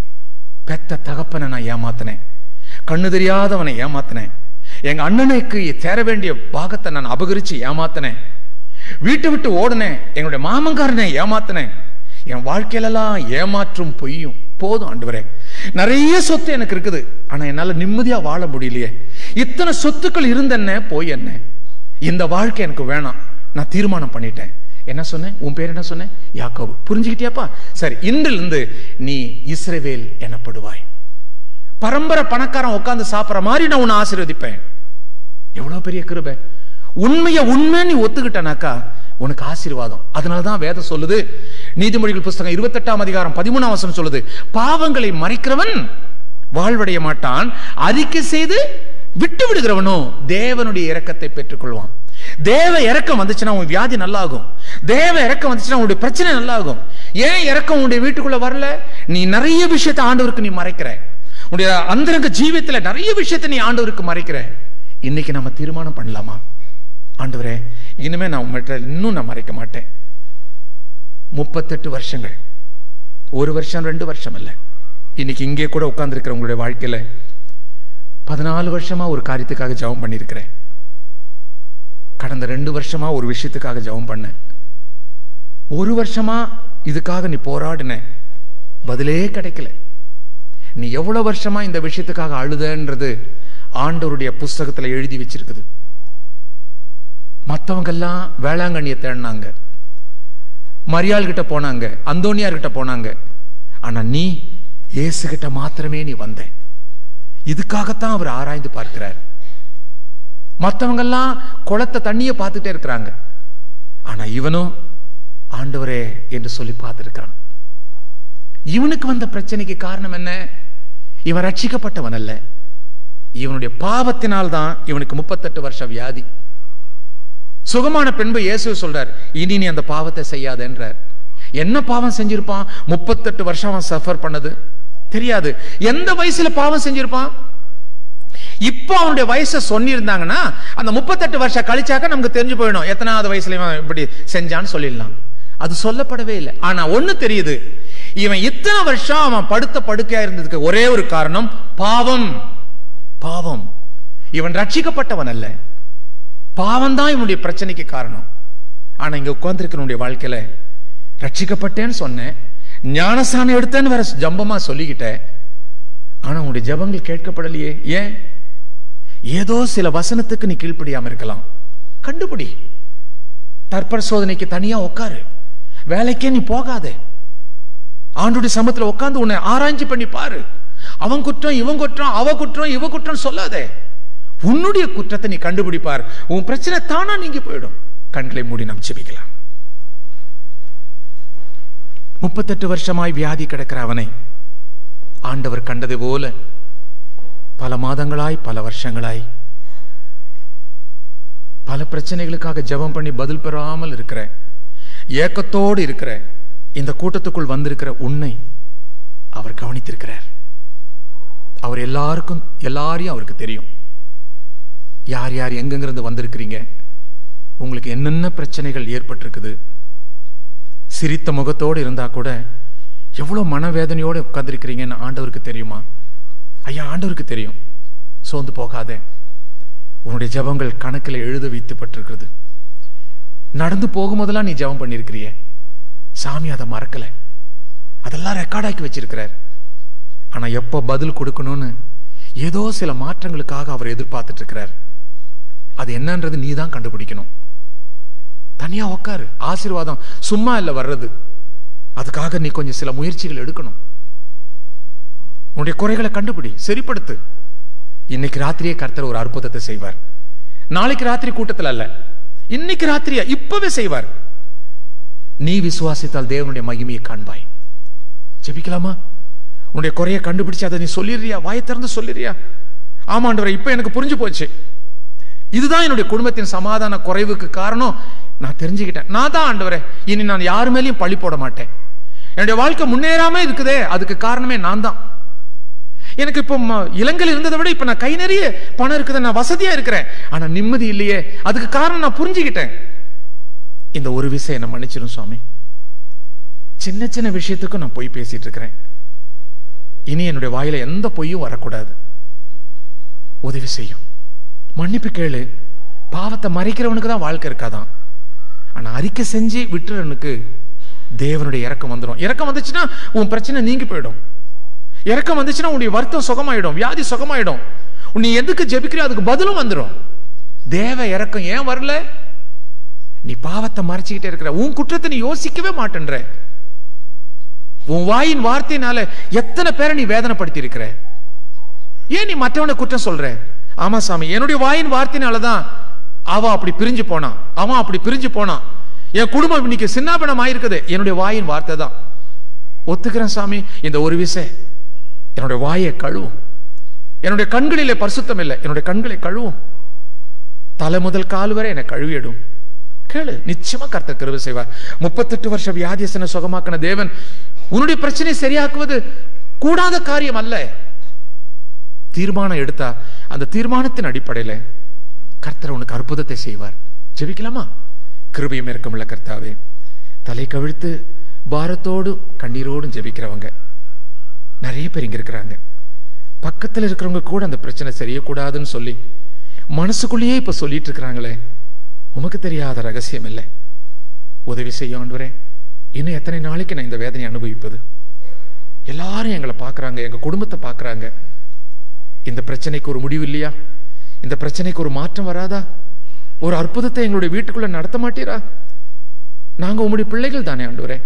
பெத்த தகப்பனை நான் ஏமாத்தினேன் கண்ணு தெரியாதவனை ஏமாத்தினேன் எங்க அண்ணனுக்கு சேர வேண்டிய பாகத்தை நான் அபகரிச்சு ஏமாத்தினேன் வீட்டை விட்டு ஓடுனேன் எங்களுடைய மாமங்காரனை ஏமாத்தினேன் என் வாழ்க்கையிலலாம் ஏமாற்றும் பொய்யும் போதும் ஆண்டவரே நிறைய சொத்து எனக்கு இருக்குது ஆனா என்னால நிம்மதியா வாழ முடியலையே இத்தனை சொத்துக்கள் இருந்தென்ன போய் என்ன இந்த வாழ்க்கை எனக்கு வேணாம் நான் தீர்மானம் பண்ணிட்டேன் என்ன சொன்னேன் உன் பேர் என்ன சொன்னேன் யாக்கோபு புரிஞ்சுக்கிட்டியாப்பா சரி இன்றிலிருந்து நீ இஸ்ரவேல் எனப்படுவாய் பரம்பரை பணக்காரன் உட்கார்ந்து சாப்பிடுற மாதிரி நான் உன்னை ஆசீர்வதிப்பேன் எவ்வளவு பெரிய கிருபை உண்மைய உண்மை நீ ஒத்துக்கிட்டனாக்கா உனக்கு ஆசீர்வாதம் அதனாலதான் வேதம் சொல்லுது நீதிமொழிகள் புஸ்தகம் இருபத்தெட்டாம் அதிகாரம் பதிமூணாம் வசனம் சொல்லுது பாவங்களை மறைக்கிறவன் வாழ்வடைய மாட்டான் அறிக்கை செய்து விட்டு விடுகிறவனோ தேவனுடைய இரக்கத்தை பெற்றுக்கொள்வான் தேவ இறக்கம் வந்துச்சுன்னா உன் வியாதி நல்லாகும் தேவ இறக்கம் வந்துச்சுன்னா உன்னுடைய பிரச்சனை நல்லாகும் ஏன் இறக்கம் உன்னுடைய வீட்டுக்குள்ள வரல நீ நிறைய விஷயத்தை ஆண்டவருக்கு நீ மறைக்கிற உன்னுடைய அந்தரங்க ஜீவியத்துல நிறைய விஷயத்தை நீ ஆண்டவருக்கு மறைக்கிற இன்னைக்கு நம்ம தீர்மானம் பண்ணலாமா ஆண்டவரே இனிமே நான் உங்கள்கிட்ட இன்னும் நான் மறைக்க மாட்டேன் முப்பத்தெட்டு வருஷங்கள் ஒரு வருஷம் ரெண்டு வருஷம் இல்லை இன்னைக்கு இங்கே கூட உட்கார்ந்துருக்கிற உங்களுடைய வாழ்க்கையில பதினாலு வருஷமா ஒரு காரியத்துக்காக ஜெபம் பண்ணியிருக்கிறேன் கடந்த ரெண்டு வருஷமா ஒரு விஷயத்துக்காக ஜெபம் பண்ணேன் ஒரு வருஷமா இதுக்காக நீ போராடின பதிலே கிடைக்கல நீ எவ்வளவு வருஷமா இந்த விஷயத்துக்காக அழுதன்றது ஆண்டவருடைய புஸ்தகத்துல எழுதி வச்சிருக்குது மற்றவங்க எல்லாம் வேளாங்கண்ணியை தேடினாங்க மரியாள் கிட்ட போனாங்க அந்தோனியார் கிட்ட போனாங்க ஆனா நீ இயேசு கிட்ட மாத்திரமே நீ வந்த இதுக்காகத்தான் அவர் ஆராய்ந்து பார்க்கிறார் மற்றவங்க எல்லாம் குளத்தை தண்ணியை பார்த்துட்டே இருக்கிறாங்க ஆனா இவனும் ஆண்டவரே என்று சொல்லி பார்த்துருக்கிறான் இவனுக்கு வந்த பிரச்சனைக்கு காரணம் என்ன இவன் ரட்சிக்கப்பட்டவன் அல்ல இவனுடைய பாவத்தினால் தான் இவனுக்கு முப்பத்தெட்டு வருஷம் வியாதி சுகமான பெண்பு இயேசு சொல்றார் இனி நீ அந்த பாவத்தை செய்யாதேன்றார் என்ன பாவம் செஞ்சிருப்பான் முப்பத்தெட்டு வருஷம் அவன் சஃபர் பண்ணது தெரியாது எந்த வயசுல பாவம் செஞ்சிருப்பான் இப்போ அவனுடைய வயசை சொன்னிருந்தாங்கன்னா அந்த முப்பத்தெட்டு வருஷம் கழிச்சாக்க நமக்கு தெரிஞ்சு போயிடும் எத்தனாவது வயசுல இவன் இப்படி செஞ்சான்னு சொல்லிடலாம் அது சொல்லப்படவே இல்லை ஆனா ஒண்ணு தெரியுது இவன் இத்தனை வருஷம் அவன் படுத்த படுக்கையா இருந்ததுக்கு ஒரே ஒரு காரணம் பாவம் பாவம் இவன் ரட்சிக்கப்பட்டவன் அல்ல பாவம் தான் இவனுடைய பிரச்சனைக்கு காரணம் ஆனா இங்க உட்கார்ந்துருக்கிறவனுடைய வாழ்க்கையில ரட்சிக்கப்பட்டேன்னு சொன்னேன் ஞானசானம் எடுத்தேன்னு வேற ஜம்பமா சொல்லிக்கிட்டேன் ஆனா உன்னுடைய ஜெபங்கள் கேட்கப்படலையே ஏன் ஏதோ சில வசனத்துக்கு நீ கீழ்ப்படியாம இருக்கலாம் கண்டுபிடி தற்பரிசோதனைக்கு தனியா உட்காரு வேலைக்கே நீ போகாதே ஆண்டுடைய சமத்துல உட்கார்ந்து உன்னை ஆராய்ச்சி பண்ணி பாரு அவன் குற்றம் இவன் குற்றம் அவ குற்றம் இவ குற்றம் சொல்லாதே உன்னுடைய குற்றத்தை நீ கண்டுபிடிப்பார் உன் பிரச்சனை தானா நீங்கி போயிடும் கண்களை மூடி நாம் செபிக்கலாம் முப்பத்தெட்டு வருஷமாய் வியாதி கிடக்கிற அவனை ஆண்டவர் கண்டது போல பல மாதங்களாய் பல வருஷங்களாய் பல பிரச்சனைகளுக்காக ஜெபம் பண்ணி பதில் பெறாமல் இருக்கிற ஏக்கத்தோடு இருக்கிற இந்த கூட்டத்துக்குள் வந்திருக்கிற உன்னை அவர் கவனித்திருக்கிறார் அவர் எல்லாருக்கும் எல்லாரையும் அவருக்கு தெரியும் யார் யார் எங்கெங்கிருந்து வந்திருக்கிறீங்க உங்களுக்கு என்னென்ன பிரச்சனைகள் ஏற்பட்டிருக்குது சிரித்த முகத்தோடு இருந்தா கூட எவ்வளவு மனவேதனையோடு உட்கார்ந்திருக்கிறீங்கன்னு ஆண்டவருக்கு தெரியுமா ஐயா ஆண்டவருக்கு தெரியும் சோர்ந்து போகாதே உன்னுடைய ஜெபங்கள் கணக்கில் எழுத வைத்துப்பட்டிருக்கிறது நடந்து போகும்போதெல்லாம் நீ ஜெபம் பண்ணியிருக்கிறியே சாமி அதை மறக்கல அதெல்லாம் ரெக்கார்டாக்கி வச்சிருக்கிறார் ஆனா எப்போ பதில் கொடுக்கணும்னு ஏதோ சில மாற்றங்களுக்காக அவர் எதிர்பார்த்துட்டு இருக்கிறார் அது என்னன்றது நீ தான் கண்டுபிடிக்கணும் தனியா உட்காரு ஆசீர்வாதம் சும்மா இல்ல வர்றது அதுக்காக நீ கொஞ்சம் சில முயற்சிகள் எடுக்கணும் உன்னுடைய குறைகளை கண்டுபிடி சரிப்படுத்து இன்னைக்கு ராத்திரியே கர்த்தர் ஒரு அற்புதத்தை செய்வார் நாளைக்கு ராத்திரி கூட்டத்தில் அல்ல இன்னைக்கு ராத்திரியா இப்பவே செய்வார் நீ விசுவாசித்தால் தேவனுடைய மகிமையை காண்பாய் ஜெபிக்கலாமா உன்னுடைய குறையை கண்டுபிடிச்சு அதை நீ சொல்லிடுறியா வாயை திறந்து சொல்லிடுறியா ஆமாண்டவரை இப்ப எனக்கு புரிஞ்சு போச்சு இதுதான் என்னுடைய குடும்பத்தின் சமாதான குறைவுக்கு காரணம் நான் தெரிஞ்சுக்கிட்டேன் நான் தான் ஆண்டவரே இனி நான் யாரு மேலேயும் பழி போட மாட்டேன் என்னுடைய வாழ்க்கை முன்னேறாம இருக்குதே அதுக்கு காரணமே நான் தான் எனக்கு இப்போ ம- இலங்கையில் இருந்ததை விட இப்ப நான் கை நிறைய பணம் இருக்குது நான் வசதியா இருக்கிறேன் ஆனா நிம்மதி இல்லையே அதுக்கு காரணம் நான் புரிஞ்சுக்கிட்டேன் இந்த ஒரு விஷயம் என்ன மன்னிச்சிடும் சுவாமி சின்ன சின்ன விஷயத்துக்கும் நான் பொய் பேசிட்டு இருக்கிறேன் இனி என்னுடைய வாயில எந்த பொய்யும் வரக்கூடாது உதவி செய்யும் மன்னிப்பு கேளு பாவத்தை மறைக்கிறவனுக்கு தான் வாழ்க்கை இருக்காதான் ஆனா அறிக்கை செஞ்சு விட்டுறவனுக்கு தேவனுடைய இறக்கம் வந்துடும் இறக்கம் வந்துச்சுன்னா உன் பிரச்சனை நீங்கி போயிடும் இறக்கம் வந்துச்சுன்னா உன்னுடைய வருத்தம் சுகமாயிடும் வியாதி சுகமாயிடும் நீ எதுக்கு ஜெபிக்கிறியோ அதுக்கு பதிலும் வந்துடும் தேவ இறக்கம் ஏன் வரல நீ பாவத்தை மறைச்சிக்கிட்டே இருக்கிற உன் குற்றத்தை நீ யோசிக்கவே மாட்டேன்ற உன் வாயின் வார்த்தையினால எத்தனை பேரை நீ வேதனைப்படுத்தி இருக்கிற ஏன் நீ மற்றவனை குற்றம் சொல்ற ஆமா சாமி என்னுடைய வாயின் வார்த்தையினாலதான் அவன் அப்படி பிரிஞ்சு போனான் அவன் அப்படி பிரிஞ்சு போனான் என் குடும்பம் இன்னைக்கு சின்னாபனம் ஆயிருக்குது என்னுடைய வாயின் வார்த்தை தான் ஒத்துக்கிறேன் சாமி இந்த ஒரு விஷயம் என்னுடைய வாயை கழுவும் என்னுடைய கண்களிலே பரிசுத்தம் இல்லை என்னுடைய கண்களை கழுவும் தலை முதல் கால் வரை என்னை கழுவிடும் கேளு நிச்சயமா கர்த்தர் கிருபை செய்வார் முப்பத்தெட்டு வருஷ வியாதியசனை சுகமாக்கின தேவன் உன்னுடைய பிரச்சனை சரியாக்குவது கூடாத காரியம் அல்ல தீர்மானம் எடுத்தா அந்த தீர்மானத்தின் அடிப்படையில கர்த்தர் உனக்கு அற்புதத்தை செய்வார் ஜெபிக்கலாமா கிருபையும் இறக்கமுள்ள கர்த்தாவே தலை கவிழ்த்து பாரத்தோடும் கண்ணீரோடும் ஜெபிக்கிறவங்க நிறைய பேர் இங்க இருக்கிறாங்க பக்கத்துல இருக்கிறவங்க கூட அந்த பிரச்சனை செய்யக்கூடாதுன்னு சொல்லி மனசுக்குள்ளேயே இப்ப சொல்லிட்டு இருக்கிறாங்களே உமக்கு தெரியாத ரகசியம் இல்லை உதவி செய்ய ஆண்டவரே இன்னும் எத்தனை நாளைக்கு நான் இந்த வேதனையை அனுபவிப்பது எல்லாரும் எங்களை பார்க்கறாங்க எங்க குடும்பத்தை பார்க்கறாங்க இந்த பிரச்சனைக்கு ஒரு முடிவு இல்லையா இந்த பிரச்சனைக்கு ஒரு மாற்றம் வராதா ஒரு அற்புதத்தை எங்களுடைய வீட்டுக்குள்ள நடத்த மாட்டீரா நாங்க உம்முடைய பிள்ளைகள் தானே ஆண்டவரே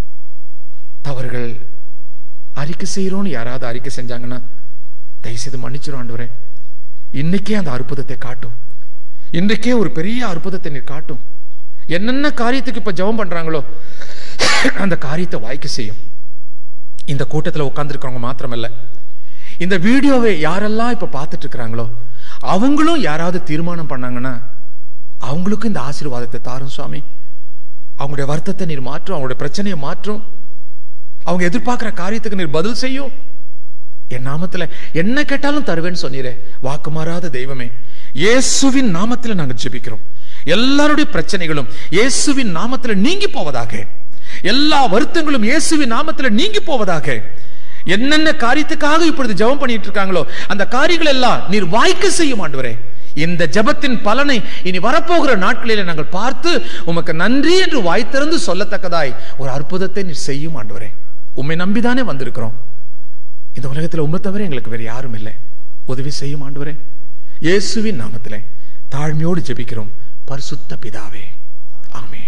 தவறுகள் அறிக்கை செய்யறோம்னு யாராவது அறிக்கை செஞ்சாங்கன்னா தயவுசெய்து மன்னிச்சிரும் ஆண்டவரே இன்னைக்கே அந்த அற்புதத்தை காட்டும் இன்றைக்கே ஒரு பெரிய அற்புதத்தை நீர் காட்டும் என்னென்ன காரியத்துக்கு இப்ப ஜெபம் பண்றாங்களோ அந்த காரியத்தை வாய்க்க செய்யும் இந்த கூட்டத்தில் உட்கார்ந்துருக்கிறவங்க மாத்திரமல்ல இந்த வீடியோவை யாரெல்லாம் இப்ப பார்த்துட்டு இருக்கிறாங்களோ அவங்களும் யாராவது தீர்மானம் பண்ணாங்கன்னா அவங்களுக்கும் இந்த ஆசீர்வாதத்தை தாரும் சுவாமி அவங்களுடைய வருத்தத்தை நீர் மாற்றும் அவங்களுடைய பிரச்சனையை மாற்றும் அவங்க எதிர்பார்க்கிற காரியத்துக்கு நீர் பதில் செய்யும் என் நாமத்துல என்ன கேட்டாலும் தருவேன்னு சொன்னீரே வாக்கு மாறாத தெய்வமே இயேசுவின் நாமத்துல நாங்க ஜெபிக்கிறோம் எல்லாருடைய பிரச்சனைகளும் இயேசுவின் நாமத்துல நீங்கி போவதாக எல்லா வருத்தங்களும் இயேசுவின் நாமத்துல நீங்கி போவதாக என்னென்ன காரியத்துக்காக இப்பொழுது ஜெபம் பண்ணிட்டு இருக்காங்களோ அந்த காரியங்கள் எல்லாம் நீர் வாய்க்க செய்யும் ஆண்டவரே இந்த ஜெபத்தின் பலனை இனி வரப்போகிற நாட்களிலே நாங்கள் பார்த்து உமக்கு நன்றி என்று வாய் திறந்து சொல்லத்தக்கதாய் ஒரு அற்புதத்தை நீர் செய்யும் ஆண்டவரே உம்மை நம்பிதானே வந்திருக்கிறோம் இந்த உலகத்தில் உண்மை தவிர எங்களுக்கு வேற யாரும் இல்லை உதவி செய்யும் ஆண்டவரே இயேசுவின் நாமத்திலே தாழ்மையோடு ஜெபிக்கிறோம் பரிசுத்த பிதாவே ஆமென்